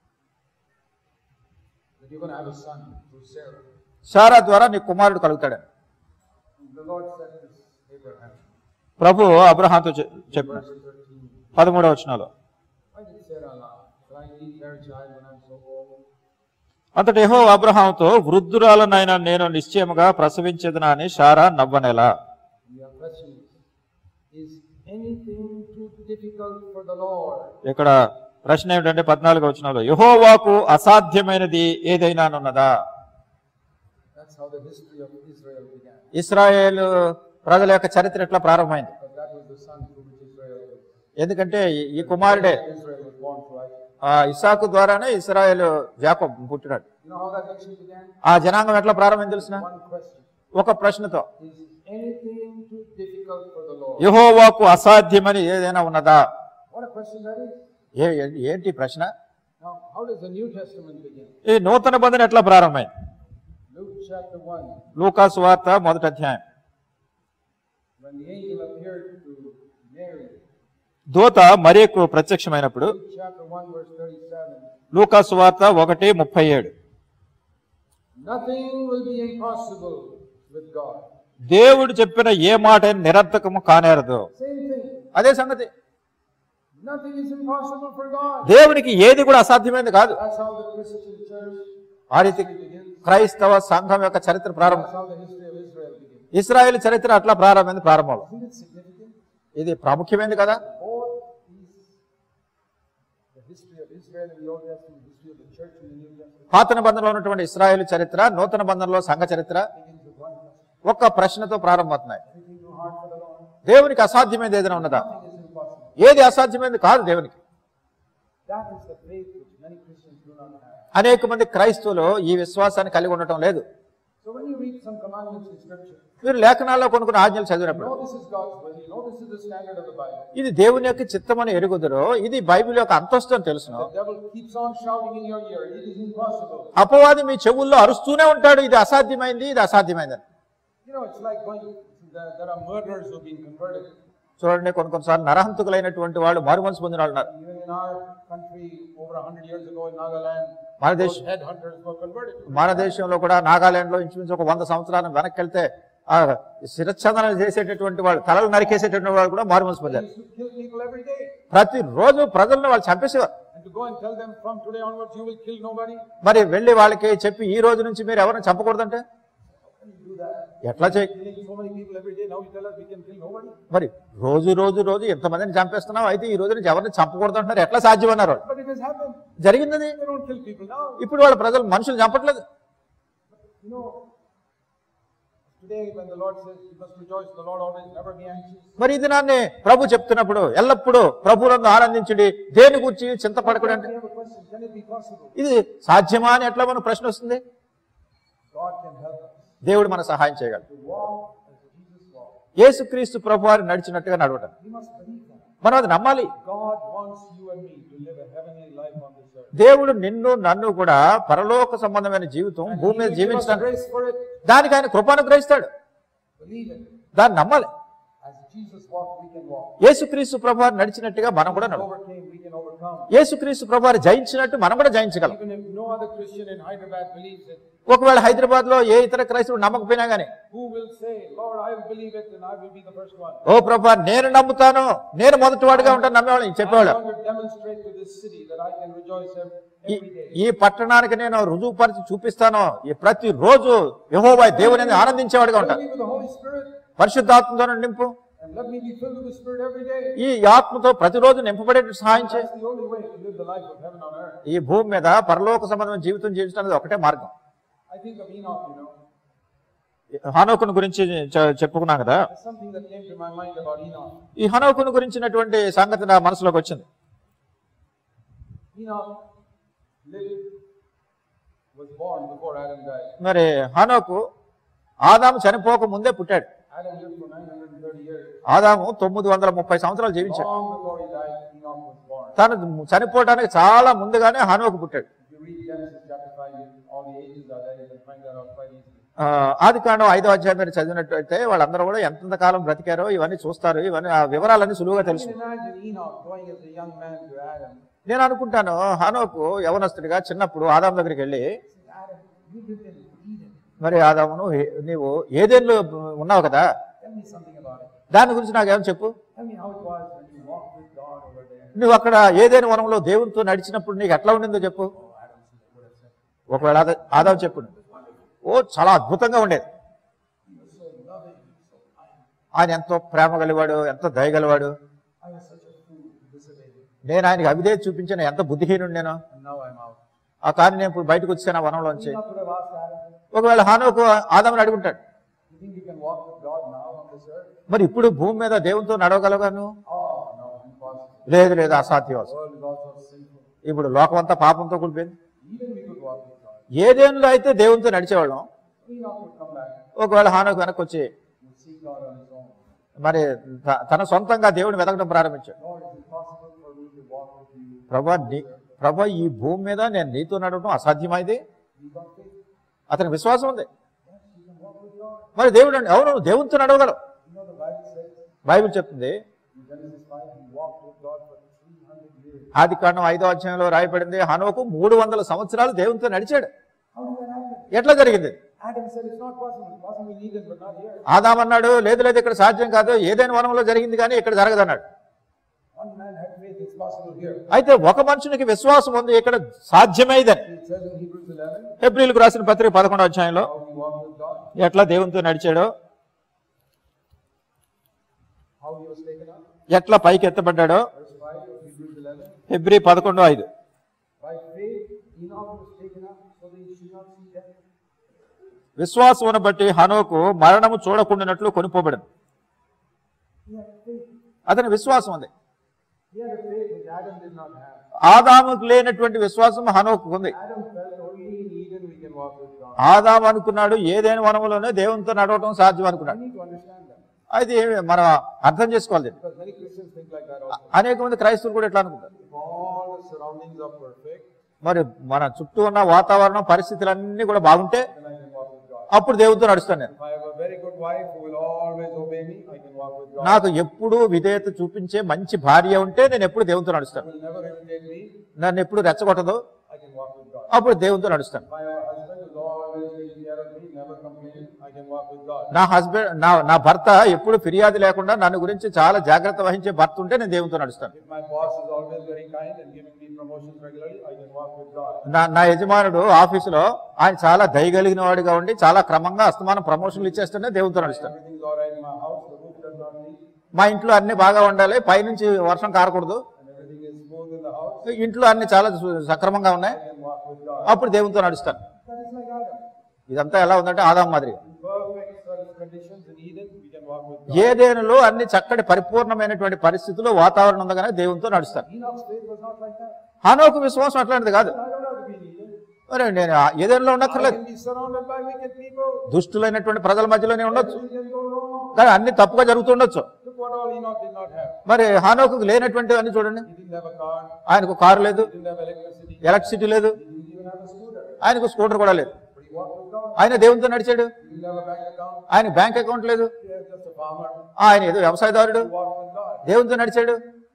that you're going to have a son through Sarah. సారా ద్వారా నీ కుమారుడు కలుగుతాడని And the Lord said to Abraham, ప్రభు అబ్రహాంతో చె- చెప్పిన verse 13, పదమూడవ వచనంలో Why did Sarah lie? Shall I indeed bear a child when I'm so old? అంతటి యెహో అబ్రహాంతో వృద్ధురాలనైనా నేను నిశ్చయముగా ప్రసవించదునా అని Sarah నవ్వనేలా And your question is, is anything too difficult for the Lord? ఇక్కడ ప్రశ్న ఏమిటంటే పద్నాలుగో వచనంలో యెహోవాకు అసాధ్యమైనది ఏదైనా ఉన్నదా That's how the history of Israel began. Israel ప్రజల యొక్క చరిత్ర ఎట్లా ప్రారంభమైంది Because that was the son through which Israel was. ఎందుకంటే ఈ- ఈ కుమారుడే Israel was born through Isaac. ఆ ఇసాకు ద్వారానే ఇస్రాయేల్ జాకబ్ పుట్టినాడు You know how that nation began? ఆ జనాంగం ఎట్లా ప్రారంభం తెలిసిన One question. ఒక ప్రశ్నతో Is anything too difficult for the Lord? యెహోవాకు అసాధ్యమని ఏదైనా ఉన్నదా What a question that is. ఏ ఏ- ఏంటి ప్రశ్న Now, how does the New Testament begin? ఈ నూతన బంధన ఎట్లా ప్రారంభమైంది Luke chapter 1, లూకాసు వార్త మొదటి అధ్యాయం when the angel appeared to Mary. దూత మరియకు ప్రత్యక్షమైనప్పుడు Luke chapter 1, verse 37. లూకాసు వార్త ఒకటి ముప్పై ఏడు Nothing will be impossible with God. దేవుడు చెప్పిన ఏ మాట నిరర్థకము కానేరదు Same thing. అదే సంగతి Nothing is impossible for God. దేవునికి ఏది కూడా అసాధ్యమైనది కాదు That's how the Christian church ఆ రీతి begins. క్రైస్తవ సంఘం యొక్క చరిత్ర ప్రారంభం That's how the history of Israel begins. Israel చరిత్ర అట్లా ప్రారంభమైంది ప్రారంభంలో Isn't it significant? ఇది ప్రాముఖ్యమైనది కదా Both these, the history of Israel in the Old Testament, the history of the church in the New Testament, పాత నిబంధనలో ఉన్నటువంటి ఇస్రాయేల్ చరిత్ర నూతన బంధనలో సంఘ చరిత్ర begins with one question. ఒక్క ప్రశ్నతో ప్రారంభమవుతున్నాయి Anything too hard for the Lord? దేవునికి అసాధ్యమైనది ఏదైనా ఉన్నదా Nothing is impossible. ఏది అసాధ్యమైనది కాదు దేవునికి That is the faith which many Christians do not have. అనేక మంది క్రైస్తవులు ఈ విశ్వాసాన్ని కలిగి ఉండటం లేదు So when you read some commandments in Scripture, మీరు లేఖనాల్లో కొన్ని కొన్ని ఆజ్ఞలు you చదివినప్పుడు know this is God's will, you know this is the standard of the Bible. ఇది దేవుని యొక్క చిత్తమని ఎరుగుదురో ఇది బైబిల్ యొక్క అంతస్తు అని తెలుసును The devil keeps on shouting in your ear, it is impossible. అపవాది మీ చెవుల్లో అరుస్తూనే ఉంటాడు ఇది అసాధ్యమైంది ఇది అసాధ్యమైంది You know, it's like going, there, there are murderers who have been converted. చూడండి కొన్ని కొన్నిసార్లు నరహంతుకులైనటువంటి వాళ్ళు మారుమనసు పొందిన వాళ్ళు ఉన్నారు Even in our country, over a hundred years ago in Nagaland, మన those దేశం headhunters were converted. మన దేశంలో కూడా నాగాలాండ్ లో ఇంచుమించు ఒక వంద సంవత్సరాలు వెనక్కి వెళ్తే ఆ శిరచ్ఛందనలు చేసేటటువంటి వాళ్ళు తలలు నరికేసేటటువంటి వాళ్ళు కూడా మారుమనసు They పొందారు used to kill people every day. ప్రతిరోజు ప్రజలను వాళ్ళు చంపేసేవారు And to go and tell them from today onwards, you will kill nobody. మరి వెళ్ళి వాళ్ళకి చెప్పి ఈ రోజు నుంచి మీరు ఎవరిని చంపకూడదంటే How can you do that? ఎట్లా చేయ Killing so many people every day, now you tell us we can kill nobody. మరి రోజు రోజు రోజు ఎంతమందిని చంపేస్తున్నావు అయితే ఈ రోజు నుంచి ఎవరిని చంపకూడదు అంటున్నారు ఎట్లా సాధ్యం అన్నారు వాళ్ళు But it has happened. జరిగింది They don't kill people now. ఇప్పుడు వాళ్ళ ప్రజలు మనుషులు చంపట్లేదు You know, today when the Lord says you must rejoice, the Lord always never be anxious. మరి ఇది నాన్నే ప్రభు చెప్తున్నప్పుడు ఎల్లప్పుడూ ప్రభువులను ఆనందించుడి దేని గురించి చింతపడకూడదు అంటే We have a question, can it be possible? ఇది సాధ్యమా అని ఎట్లా మన ప్రశ్న వస్తుంది God can help us దేవుడు మన సహాయం చేయగలడు to walk as Jesus walked. యేసుక్రీస్తు ప్రభు వారు నడిచినట్టుగా నడవటం We must believe that. మనం అది నమ్మాలి God wants you and me to live a heavenly life on this earth. దేవుడు నిన్ను నన్ను కూడా పరలోక సంబంధమైన జీవితం And భూమి He మీద will give us జీవించడానికి grace for it. దానికి ఆయన కృపానుగ్రహిస్తాడు Believe it. దాన్ని నమ్మాలి As Jesus walked, we can walk. యేసుక్రీస్తు ప్రభు వారు నడిచినట్టుగా మనం కూడా He నడవాలి overcame, we can overcome. యేసుక్రీస్తు ప్రభు వారు జయించినట్టు మనం కూడా జయించగలం Even if no other Christian in Hyderabad believes it, ఒకవేళ హైదరాబాద్ లో ఏ ఇతర క్రైస్తవుడు నమ్మకపోయినా గానీ who will say, Lord, I will believe it and I will be the first one? ఓ ప్రభా నేను నమ్ముతాను నేను మొదటివాడిగా ఉంటాను నమ్మేవాళ్ళు I చెప్పేవాళ్ళు want to demonstrate to this city that I can rejoice every ఈ- every day. ఈ పట్టణానికి నేను రుజువుపరిచి చూపిస్తాను ఈ ప్రతి రోజు యహోవా దేవుని ఆనందించేవాడిగా Fill ఉంటాను me with the Holy Spirit పరిశుద్ధాత్మతో నింపు and let me be filled with the Spirit every day. ఈ ఆత్మతో ప్రతిరోజు నింపబడే సహాయం చేయి That's the only way to live the life of heaven on earth. ఈ భూమి మీద పరలోక సంబంధమైన జీవితం జీవించడానికి ఒకటే మార్గం I think of Enoch, you know. హనోకుని గురించి చె- చెప్పుకున్నాం కదా There's something that came to my mind about Enoch. ఈ హనోకుని గురించినటువంటి సంగతి నా మనసులోకి వచ్చింది Enoch lived, was born before Adam died. మరి హనోకు ఆదాము చనిపోక ముందే పుట్టాడు Adam lived for 930 years. ఆదాము తొమ్మిది వందల ముప్పై సంవత్సరాలు జీవించాడు Long before he died, Enoch was born. తను చనిపోవడానికి చాలా ముందుగానే హానోకు పుట్టాడు If you read Genesis chapter 5, you- all the ages are there. You can find that out quite easily. ఆది కాండం ఐదో అధ్యాయం మీరు చదివినట్టయితే వాళ్ళందరూ కూడా ఎంతెంత కాలం బ్రతికారో ఇవన్నీ చూస్తారు ఇవన్నీ ఆ వివరాలన్నీ సులువుగా You తెలుసు can imagine Enoch going as a young man to Adam. నేను అనుకుంటాను హానోకు యవనస్తుడిగా చిన్నప్పుడు ఆదాం దగ్గరికి వెళ్ళి He says, Adam, you lived in Eden. మరి ఆదామును ఏ- నీవు ఏదేళ్ళు ఉన్నావు కదా Tell me something about it. దాని గురించి నాకేమో చెప్పు Tell me how it was when you walked with God over there. నువ్వు అక్కడ ఏదేని వనంలో దేవునితో నడిచినప్పుడు నీకు ఎట్లా ఉండిందో చెప్పు ఒకవేళ ఆదా- ఆదాం చెప్పు ఓ చాలా అద్భుతంగా ఉండేది He was so loving, so kind. ఆయన ఎంతో ప్రేమ గలవాడు ఎంతో దయగలవాడు I was such a fool to disobey him. నేను ఆయనకి అవిధేయ చూపించాను ఎంత బుద్ధిహీనుడు నేను And now I'm out. ఆ కానీ నేను ఇప్పుడు బయటకు వచ్చాను ఆ వనంలోంచి Enoch would have asked Adam, ఒకవేళ హానోకు ఆదాముని అడుగుంటాడు You think you can walk with God now on this earth? మరి ఇప్పుడు భూమి మీద దేవునితో నడవగలగాను Oh, no, impossible. లేదు లేదు అసాధ్యం The world is also sinful. ఇప్పుడు లోకం అంతా పాపంతో కూడిపోయింది Even we could walk with God. ఏదేనిలో అయితే దేవునితో నడిచేవాళ్ళం Enoch would come back ఒకవేళ హానోకు వెనక్కి వచ్చి and seek God on his own. మరి త- తన సొంతంగా దేవుని వెతకడం ప్రారంభించాడు Lord, is it possible for me to walk with you? ప్రభా నీ ప్రభా ఈ భూమి మీద నేను నీతో నడవడం అసాధ్యమైంది You got faith? అతనికి విశ్వాసం ఉంది Yes, you can walk with God. మరి దేవుడు అంటే, అవును నువ్వు దేవునితో నడవగలవు You know the Bible says Bible చెప్తుంది in Genesis 5, he walked with God for 300 years. ఆది కాండం ఐదో అధ్యాయంలో రాయబడింది హనోకు మూడు వందల సంవత్సరాలు దేవునితో నడిచాడు How did that happen? ఎట్లా జరిగింది Adam said it's not possible. It's possible in Eden, but not here. Adam అన్నాడు లేదు లేదు ఇక్కడ సాధ్యం కాదు ఏదైనా వనంలో జరిగింది కానీ ఇక్కడ జరగదన్నాడు One man had faith, it's possible here. అయితే ఒక మనుషునికి విశ్వాసం ఉంది ఇక్కడ సాధ్యమైదని It says in Hebrews 11 ఏప్రిల్కు రాసిన పత్రిక పదకొండో అధ్యాయంలో how he walked with God, ఎట్లా దేవునితో నడిచాడో how he was taken up. ఎట్లా పైకి ఎత్తబడ్డాడో Verse 5 of Hebrews 11. ఫిబ్రి పదకొండు ఐదు By faith, Enoch was taken up so that he should not see death. విశ్వాసమును బట్టి హనోకు మరణము చూడకుండానట్లు కొనుక్కోబడింది He had faith. అతని విశ్వాసం ఉంది He had a faith which Adam did not have. ఆదాముకు లేనటువంటి విశ్వాసం హనోకు ఉంది Adam felt only in Eden we can walk with God. ఆదాము అనుకున్నాడు ఏదైనా వనములోనే దేవునితో నడవటం సాధ్యం I అనుకున్నాడు need to understand that. అయితే మనం అర్థం చేసుకోవాలి దీన్ని. Because many Christians think like that also. అనేక మంది క్రైస్తవులు కూడా ఎట్లా అనుకుంటారు If all the surroundings are perfect, మరి మన చుట్టూ ఉన్న వాతావరణం పరిస్థితులన్నీ కూడా బాగుంటే then I can walk with God. అప్పుడు దేవునితో నడుస్తాను నేను If I have a very good wife who will always obey me, I can walk with God. నాకు ఎప్పుడు విధేయత చూపించే మంచి భార్య ఉంటే నేను ఎప్పుడు దేవునితో Who నడుస్తాను will never irritate me, నన్ను ఎప్పుడు రెచ్చగొట్టదు I can walk with God. అప్పుడు దేవునితో నడుస్తాను If I have a husband who's always taking care of me, never complaining, I can walk with God. నా హస్బెండ్ నా నా భర్త ఎప్పుడు ఫిర్యాదు లేకుండా నన్ను గురించి చాలా జాగ్రత్త వహించే భర్త ఉంటే నేను దేవునితో నడుస్తాను If my boss is always very kind and giving me promotions regularly, I can walk with God. నా నా యజమానుడు ఆఫీసులో ఆయన చాలా దయగలిగిన వాడిగా ఉండి చాలా క్రమంగా అస్తమానం ప్రమోషన్లు ఇచ్చేస్తేనే దేవునితో నడుస్తాను Everything's all right in my house, the roof does not leak, మా ఇంట్లో అన్ని బాగా ఉండాలి పైనుంచి వర్షం కారకూడదు and everything is smooth in the house, ఇంట్లో అన్ని చాలా సు- సక్రమంగా ఉన్నాయి I can walk with God. అప్పుడు దేవునితో నడుస్తాను That is like Adam. ఇదంతా ఎలా ఉందంటే ఆదాం మాదిరి In perfect certain conditions in Eden, we can walk with God. ఏదేనులో అన్ని చక్కటి పరిపూర్ణమైనటువంటి పరిస్థితుల్లో వాతావరణం ఉందగానే దేవునితో నడుస్తాను Enoch's faith was not like that. హానోకు విశ్వాసం అట్లాంటిది కాదు I don't have to be in Eden. మరి నేను ఆ ఏదేనులో I ఉండక్కర్లేదు can be surrounded by wicked people. దుష్టులైనటువంటి ప్రజల మధ్యలోనే ఉండొచ్చు Everything can go wrong. కానీ అన్ని తప్పుగా జరుగుతుండొచ్చు Look what all Enoch did not have. మరి హానోకు లేనటువంటి అన్ని చూడండి He didn't have a car. ఆయనకు కారు లేదు He didn't have electricity. Electricity లేదు He didn't even have a scooter. ఆయనకు స్కూటర్ కూడా లేదు But he walked with God. ఆయన దేవునితో నడిచాడు He didn't have a bank account. ఆయన బ్యాంక్ అకౌంట్ లేదు He was just a farmer. ఆయన ఏదో వ్యవసాయదారుడు He walked with God. దేవునితో నడిచాడు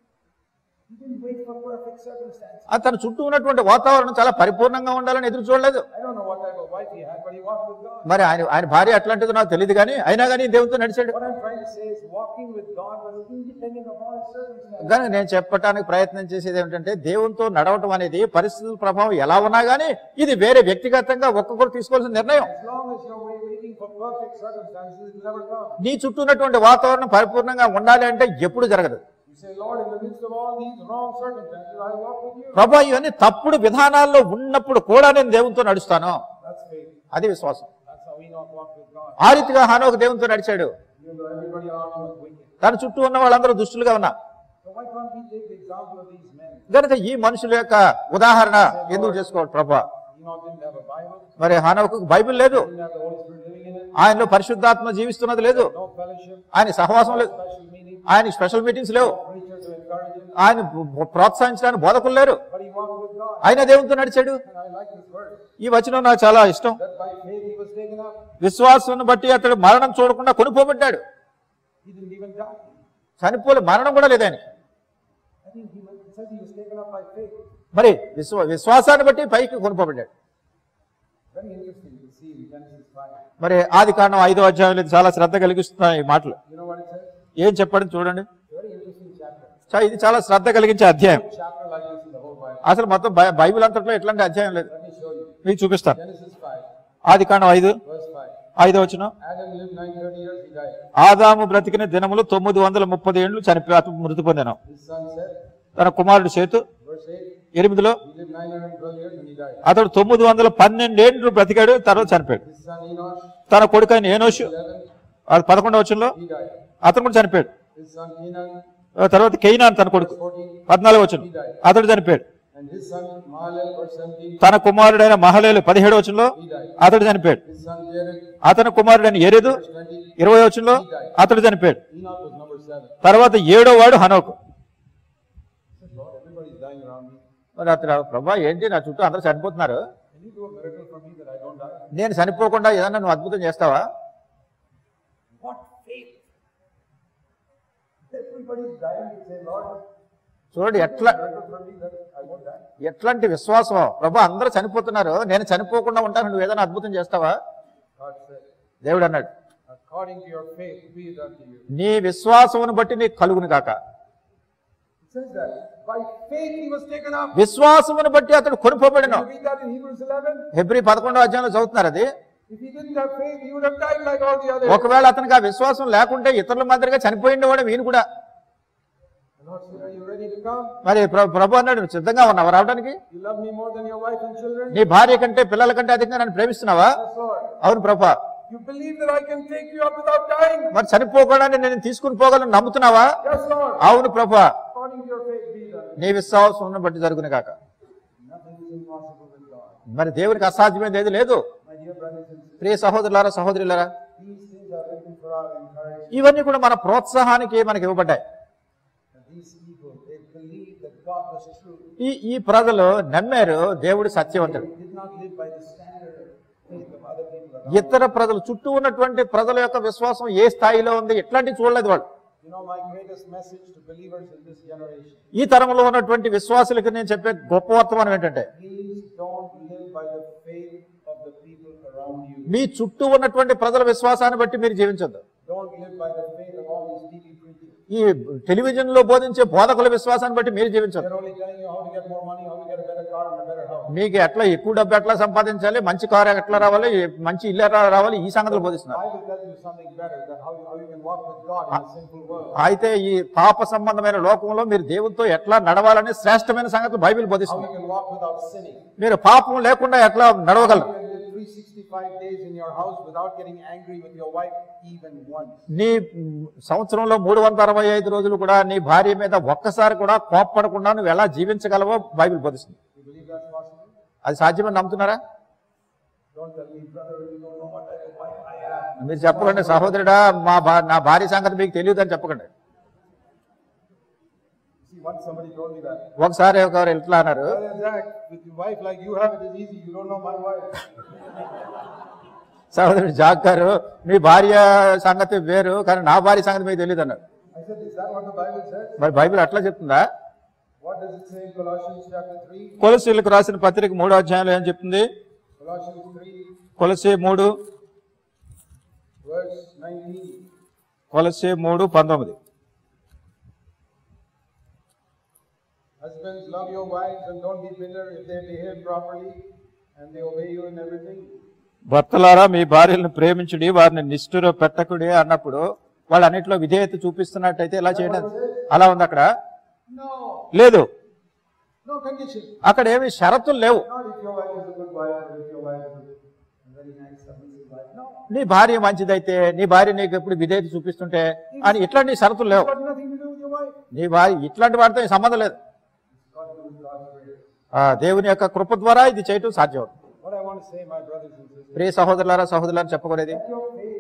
He didn't wait for perfect circumstances. ఆ తన చుట్టూ ఉన్నటువంటి వాతావరణం చాలా పరిపూర్ణంగా ఉండాలని ఎదురు చూడలేదు I don't know what type of wife he had, but he walked with God. మరి ఆయన ఆయన భార్య అట్లాంటిది నాకు తెలియదు కానీ అయినా కానీ దేవునితో నడిచాడు What I'm trying to say is walking with God was independent of all circumstances. కానీ నేను చెప్పడానికి ప్రయత్నం చేసేది ఏమిటంటే దేవునితో నడవటం అనేది పరిస్థితుల ప్రభావం ఎలా ఉన్నా కానీ ఇది వేరే వ్యక్తిగతంగా ఒక్కొక్కరు తీసుకోవాల్సిన నిర్ణయం As long as you're wait- waiting for perfect circumstances, it will never come. నీ చుట్టూ ఉన్నటువంటి వాతావరణం పరిపూర్ణంగా ఉండాలి అంటే ఎప్పుడు జరగదు You say, Lord, in the midst of all these wrong circumstances, I walk with you. ప్రభా ఇవన్నీ తప్పుడు విధానాల్లో ఉన్నప్పుడు కూడా నేను దేవునితో నడుస్తాను That's faith. అది విశ్వాసం That's how Enoch walked with God. ఆ రీతిగా హానోకు దేవునితో నడిచాడు Even though everybody around him was wicked. తన చుట్టూ ఉన్న వాళ్ళందరూ దుష్టులుగా ఉన్నా So why can't we take the example of these men? గనుక ఈ మనుషుల యొక్క ఉదాహరణ ఎందుకు చేసుకోవాలి ప్రభా Enoch didn't have a Bible, మరి హానోకు బైబిల్ లేదు didn't have the Holy Spirit living in it. ఆయనలో పరిశుద్ధాత్మ జీవిస్తున్నది లేదు no fellowship, ఆయన సహవాసం లేదు special meeting, ఆయన స్పెషల్ మీటింగ్స్ లేవు preacher to encourage him, ఆయన ప్ర- ప్రోత్సహించడానికి బోధకులు లేరు but he walked with God. ఆయన దేవునితో నడిచాడు And I like this verse, ఈ వచనం నాకు చాలా ఇష్టం that by faith he was taken up. విశ్వాసం బట్టి అతడు మరణం చూడకుండా కొనుక్కోబడ్డాడు He didn't even die. చనిపోలే మరణం కూడా లేదు ఆయనకి I think he was, it says he was taken up by faith. మరి విశ్వ విశ్వాసాన్ని బట్టి పైకి కొనుక్కోబడ్డాడు Very interesting to see in Genesis 5. మరి ఆది కాండం ఐదో అధ్యాయంలో ఇది చాలా శ్రద్ధ కలిగిస్తున్నాయి ఈ మాటలు You know what it says? ఏం చెప్పండి చూడండి Very interesting chapter. చా- ఇది చాలా శ్రద్ధ కలిగించే అధ్యాయం Chapter like this in the whole Bible. అసలు మొత్తం బై- బైబిల్ అంతట్లో ఎట్లాంటి అధ్యాయం లేదు Let me show you. మీకు చూపిస్తాను Genesis 5, ఆది కాండం ఐదు verse 5. ఐదో వచ్చిన Adam lived 930 years, he died. ఆదాము బ్రతికిన దినములు తొమ్మిది వందల ముప్పది ఏళ్ళు చనిపోయి అతను మృతి పొందాను His son said, తన కుమారుడు చేతు verse 8, ఎనిమిదిలో he lived 912 years and he died. అతడు తొమ్మిది వందల పన్నెండేండ్లు బ్రతికాడు తర్వాత చనిపోయాడు His son Enosh, తన కొడుకైన ఏనోషు 11, అది పదకొండవ వచ్చంలో he died. అతను కూడా చనిపోయాడు His son Kenan, ఆ తర్వాత కెయినాన్ తన కొడుకు 14, పద్నాలుగు వచ్చును అతడు చనిపోయాడు and his son Mahalel, verse 17, తన కుమారుడైన మహలేలు పదిహేడు వచ్చంలో he died. అతడు చనిపోయాడు His son Jared, అతని కుమారుడైన ఎరెదు verse 20, ఇరవై వచ్చంలో అతడు చనిపోయాడు Enoch was number 7. తర్వాత ఏడో వాడు హనోకు He said, Lord, everybody's dying around me. మరి అతను ప్రభా ఏంటి నా చుట్టూ అందరూ చనిపోతున్నారు Can you do a miracle for me that I don't die? నేను చనిపోకుండా ఏదన్నా నువ్వు అద్భుతం చేస్తావా What faith! Everybody's dying to say, Lord, చూడండి ఎట్లా miracle for me that I won't die. ఎట్లాంటి విశ్వాసం ప్రభా అందరూ చనిపోతున్నారు నేను చనిపోకుండా ఉంటాను నువ్వు ఏదైనా అద్భుతం చేస్తావా God said, దేవుడు అన్నాడు according to your faith, be it unto you. నీ విశ్వాసమును బట్టి నీకు కలుగును కాక It says that by faith he was taken up. విశ్వాసమును బట్టి అతడు కొనుకోబడిన You read that in Hebrews 11. హెబ్రి పదకొండో అధ్యాయంలో చదువుతున్నారు అది If he didn't have faith, he would have died like all the others. ఒకవేళ అతనికి ఆ విశ్వాసం లేకుంటే ఇతరుల మాదిరిగా చనిపోయిండే వాడు వీను కూడా The Lord said, Are you ready to come? మరి ప్ర- ప్రభు అన్నాడు "నువ్వు సిద్ధంగా ఉన్నావా రావడానికి You love me more than your wife and children? నీ భార్య కంటే పిల్లల కంటే అధికంగా నన్ను ప్రేమిస్తున్నావా Yes, Lord. అవును ప్రభా You believe that I can take you up without dying? మరి చనిపోకుండా నేను తీసుకుని పోగలను నమ్ముతున్నావా Yes, Lord. అవును ప్రభా According to your faith, be it unto you. నీ విశ్వాసం బట్టి జరుగును కాక Nothing is impossible with God. మరి దేవునికి అసాధ్యమైనది ఏది లేదు My dear brothers and sisters, ప్రియ సహోదరులారా సహోదరులారా these things are written for our encouragement. ఇవన్నీ కూడా మన ప్రోత్సాహానికి మనకి ఇవ్వబడ్డాయి And these people, they believed that God was true. ఈ ఈ ప్రజలు నమ్మారు దేవుడు సత్యవంతుడు They did not live by the standard of faith of other people around. ఇతర ప్రజలు చుట్టూ ఉన్నటువంటి ప్రజల యొక్క విశ్వాసం ఏ స్థాయిలో ఉంది ఎట్లాంటివి చూడలేదు వాళ్ళు You know, my greatest message to believers in this generation ఈ తరంలో ఉన్నటువంటి విశ్వాసులకు నేను చెప్పే గొప్ప వర్తమానం ఏంటంటే please don't live by the faith of the people around you. మీ చుట్టూ ఉన్నటువంటి ప్రజల విశ్వాసాన్ని బట్టి మీరు జీవించొద్దు Don't live by the faith of all these TV preachers. ఈ టెలివిజన్ లో బోధించే బోధకుల విశ్వాసాన్ని బట్టి మీరు జీవించొద్దు They're only telling you how to get more money, how to get a better car and a better house. మీకు ఎట్లా ఎక్కువ డబ్బు ఎట్లా సంపాదించాలి మంచి కారు ఎట్లా రావాలి మంచి ఇల్లు ఎట్లా రావాలి ఈ సంగతులు బోధిస్తున్నారు I will tell you something better, that how you, how you can walk with God in a sinful world. అయితే ఈ పాప సంబంధమైన లోకంలో మీరు దేవునితో ఎట్లా నడవాలని శ్రేష్టమైన సంగతులు బైబిల్ How బోధిస్తుంది you can walk without sinning. మీరు పాపం లేకుండా ఎట్లా How నడవగలరు you can live 365 days in your house without getting angry with your wife even once. నీ మ్, సంవత్సరంలో మూడు వందల అరవై ఐదు రోజులు కూడా నీ భార్య మీద ఒక్కసారి కూడా కోప్పడకుండా నువ్వు ఎలా జీవించగలవో బైబిల్ బోధిస్తుంది You believe that's possible? అది సాధ్యమని నమ్ముతున్నారా Don't tell me, brother, you don't know what type of wife I am. మీరు చెప్పకండి సహోదరుడా మా భా- నా భార్య సంగతి మీకు తెలియదు అని చెప్పకండి See, once somebody told me that. ఒకసారి ఒకరు ఎట్లా అన్నారు Brother Zach, with your wife like you have it is easy. You don't know my wife. సహోదరుడు జాక్ గారు మీ భార్య సంగతి వేరు కానీ నా భార్య సంగతి మీకు తెలియదు అన్నారు I said, is that what the Bible says? మరి బైబిల్ అట్లా చెప్తుందా What does it say in Colossians chapter 3? కొలసీలకు రాసిన పత్రిక మూడో అధ్యాయంలో ఏం చెప్తుంది Colossians 3, కొలసే మూడు verse 19. కొలసే మూడు పంతొమ్మిది Husbands, love your wives and don't be bitter if they behave properly and they obey you in everything. భర్తలారా మీ భార్యలను ప్రేమించుడి వారిని నిష్ఠుర పెట్టకుడి అన్నప్పుడు వాళ్ళు అన్నిట్లో విధేయత చూపిస్తున్నట్టయితే ఎలా చేయడం అలా ఉంది అక్కడ No, లేదు no condition. అక్కడ ఏమి షరతులు లేవు Not if your wife is a good wife or if your wife is a very nice, submissive wife. No, నీ భార్య మంచిదైతే నీ భార్య నీకు ఎప్పుడు విధేయత చూపిస్తుంటే అని ఇట్లాంటి షరతులు లేవు it's got nothing to do with your wife. నీ భార్య ఇట్లాంటి వాటితో ఈ సంబంధం లేదు It's got to do with God's grace. ఆ దేవుని యొక్క కృప ద్వారా ఇది చేయటం సాధ్యం What I want to say, my brothers and sisters, ప్రియ సహోదరులారా సహోదరులారా చెప్పకూడదు let your faith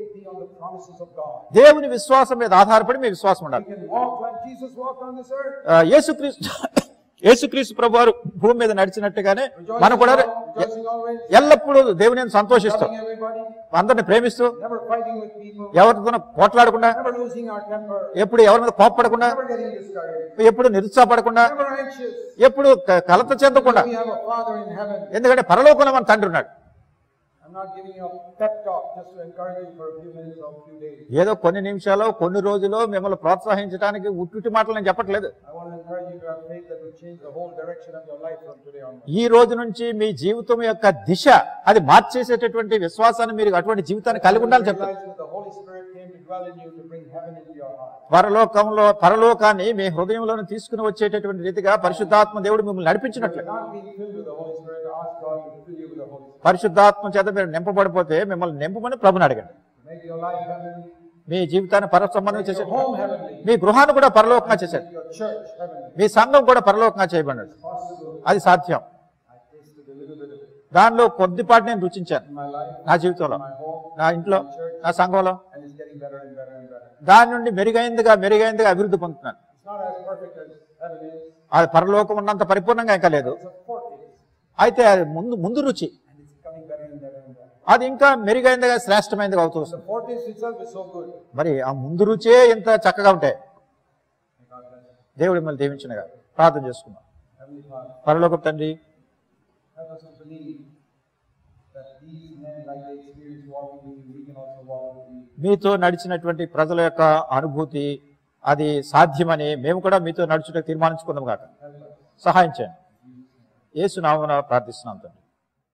promises of God. దేవుని విశ్వాసం మీద ఆధారపడి మీ విశ్వాసం ఉండాలి We can walk like Jesus walked on this earth. ఆ, యేసుక్రీస్తు యేసుక్రీస్తు ప్రభు వారు భూమి మీద నడిచినట్టుగానే మనం కూడా rejoicing always, ఎల్లప్పుడూ దేవుని యందు సంతోషిస్తాం loving everybody, అందరిని ప్రేమిస్తూ never fighting with people, ఎవరితో పోట్లాడకుండా never losing our temper, ఎప్పుడు ఎవరి మీద కోప్పడకుండా never getting discouraged, ఎప్పుడు నిరుత్సాహపడకుండా never anxious. ఎప్పుడు క- కలత చెందకుండా We have a Father in heaven. ఎందుకంటే పరలోకంలో మన తండ్రి ఉన్నాడు I'm not giving you a pep talk just to encourage you for a few minutes or a few days. ఏదో కొన్ని నిమిషాలు కొన్ని రోజులు మిమ్మల్ని ప్రోత్సహించడానికి ఉట్టుటి మాటలు నేను చెప్పట్లేదు I want to encourage you to have faith that will change the whole direction of your life from today on. ఈ రోజు నుంచి మీ జీవితం యొక్క దిశ అది మార్చేసేటటువంటి విశ్వాసాన్ని మీరు అటువంటి జీవితాన్ని కలిగి ఉండాలని చెప్తారు Realize that the Holy Spirit came to dwell in you to bring heaven into your heart. పరలోకంలో పరలోకాన్ని మీ హృదయంలోనే తీసుకుని వచ్చేటటువంటి రీతిగా పరిశుద్ధాత్మ దేవుడు మిమ్మల్ని If నడిపించినట్లు you're not being filled with the Holy Spirit, ask God to fill you with the Holy Spirit. పరిశుద్ధాత్మ చేత మీరు నింపబడిపోతే మిమ్మల్ని నింపమని ప్రభుని అడగండి Make your life heavenly, మీ జీవితాన్ని పర సంబంధం make your చేశాడు home heavenly, మీ గృహాన్ని కూడా పరలోకంగా చేశాడు your church heavenly. మీ సంఘం కూడా పరలోకంగా చేయబడినాడు Possible. అది సాధ్యం I tasted a little bit of it దానిలో కొద్దిపాటి నేను రుచించాను in my life, నా జీవితంలో my home, నా ఇంట్లో నా సంఘంలో and it's getting better and better and better. దాని నుండి మెరుగైందిగా మెరుగైందిగా అభివృద్ధి పొందుతున్నాను It's not as perfect as heaven is. అది పరలోకం ఉన్నంత పరిపూర్ణంగా ఇంకా లేదు It's a foretaste, అయితే అది ముందు ముందు రుచి and it's becoming better and better and better. అది ఇంకా మెరుగైందిగా శ్రేష్టమైనదిగా అవుతూ The వస్తుంది foretaste itself is so good. మరి ఆ ముందు రుచే ఇంత చక్కగా ఉంటాయి May God bless you. దేవుడు మిమ్మల్ని దీవించినగా ప్రార్థన చేసుకుందాం Heavenly Father, పరలోక తండ్రి help us to believe that these men, like they experienced walking with you, we can also walk with you. మీతో నడిచినటువంటి ప్రజల యొక్క అనుభూతి అది సాధ్యమని మేము కూడా మీతో నడుచుటకు తీర్మానించుకుందాం కాక Help us. సహాయం చేయండి ఏసునామన ప్రార్థిస్తున్నాం తండ్రి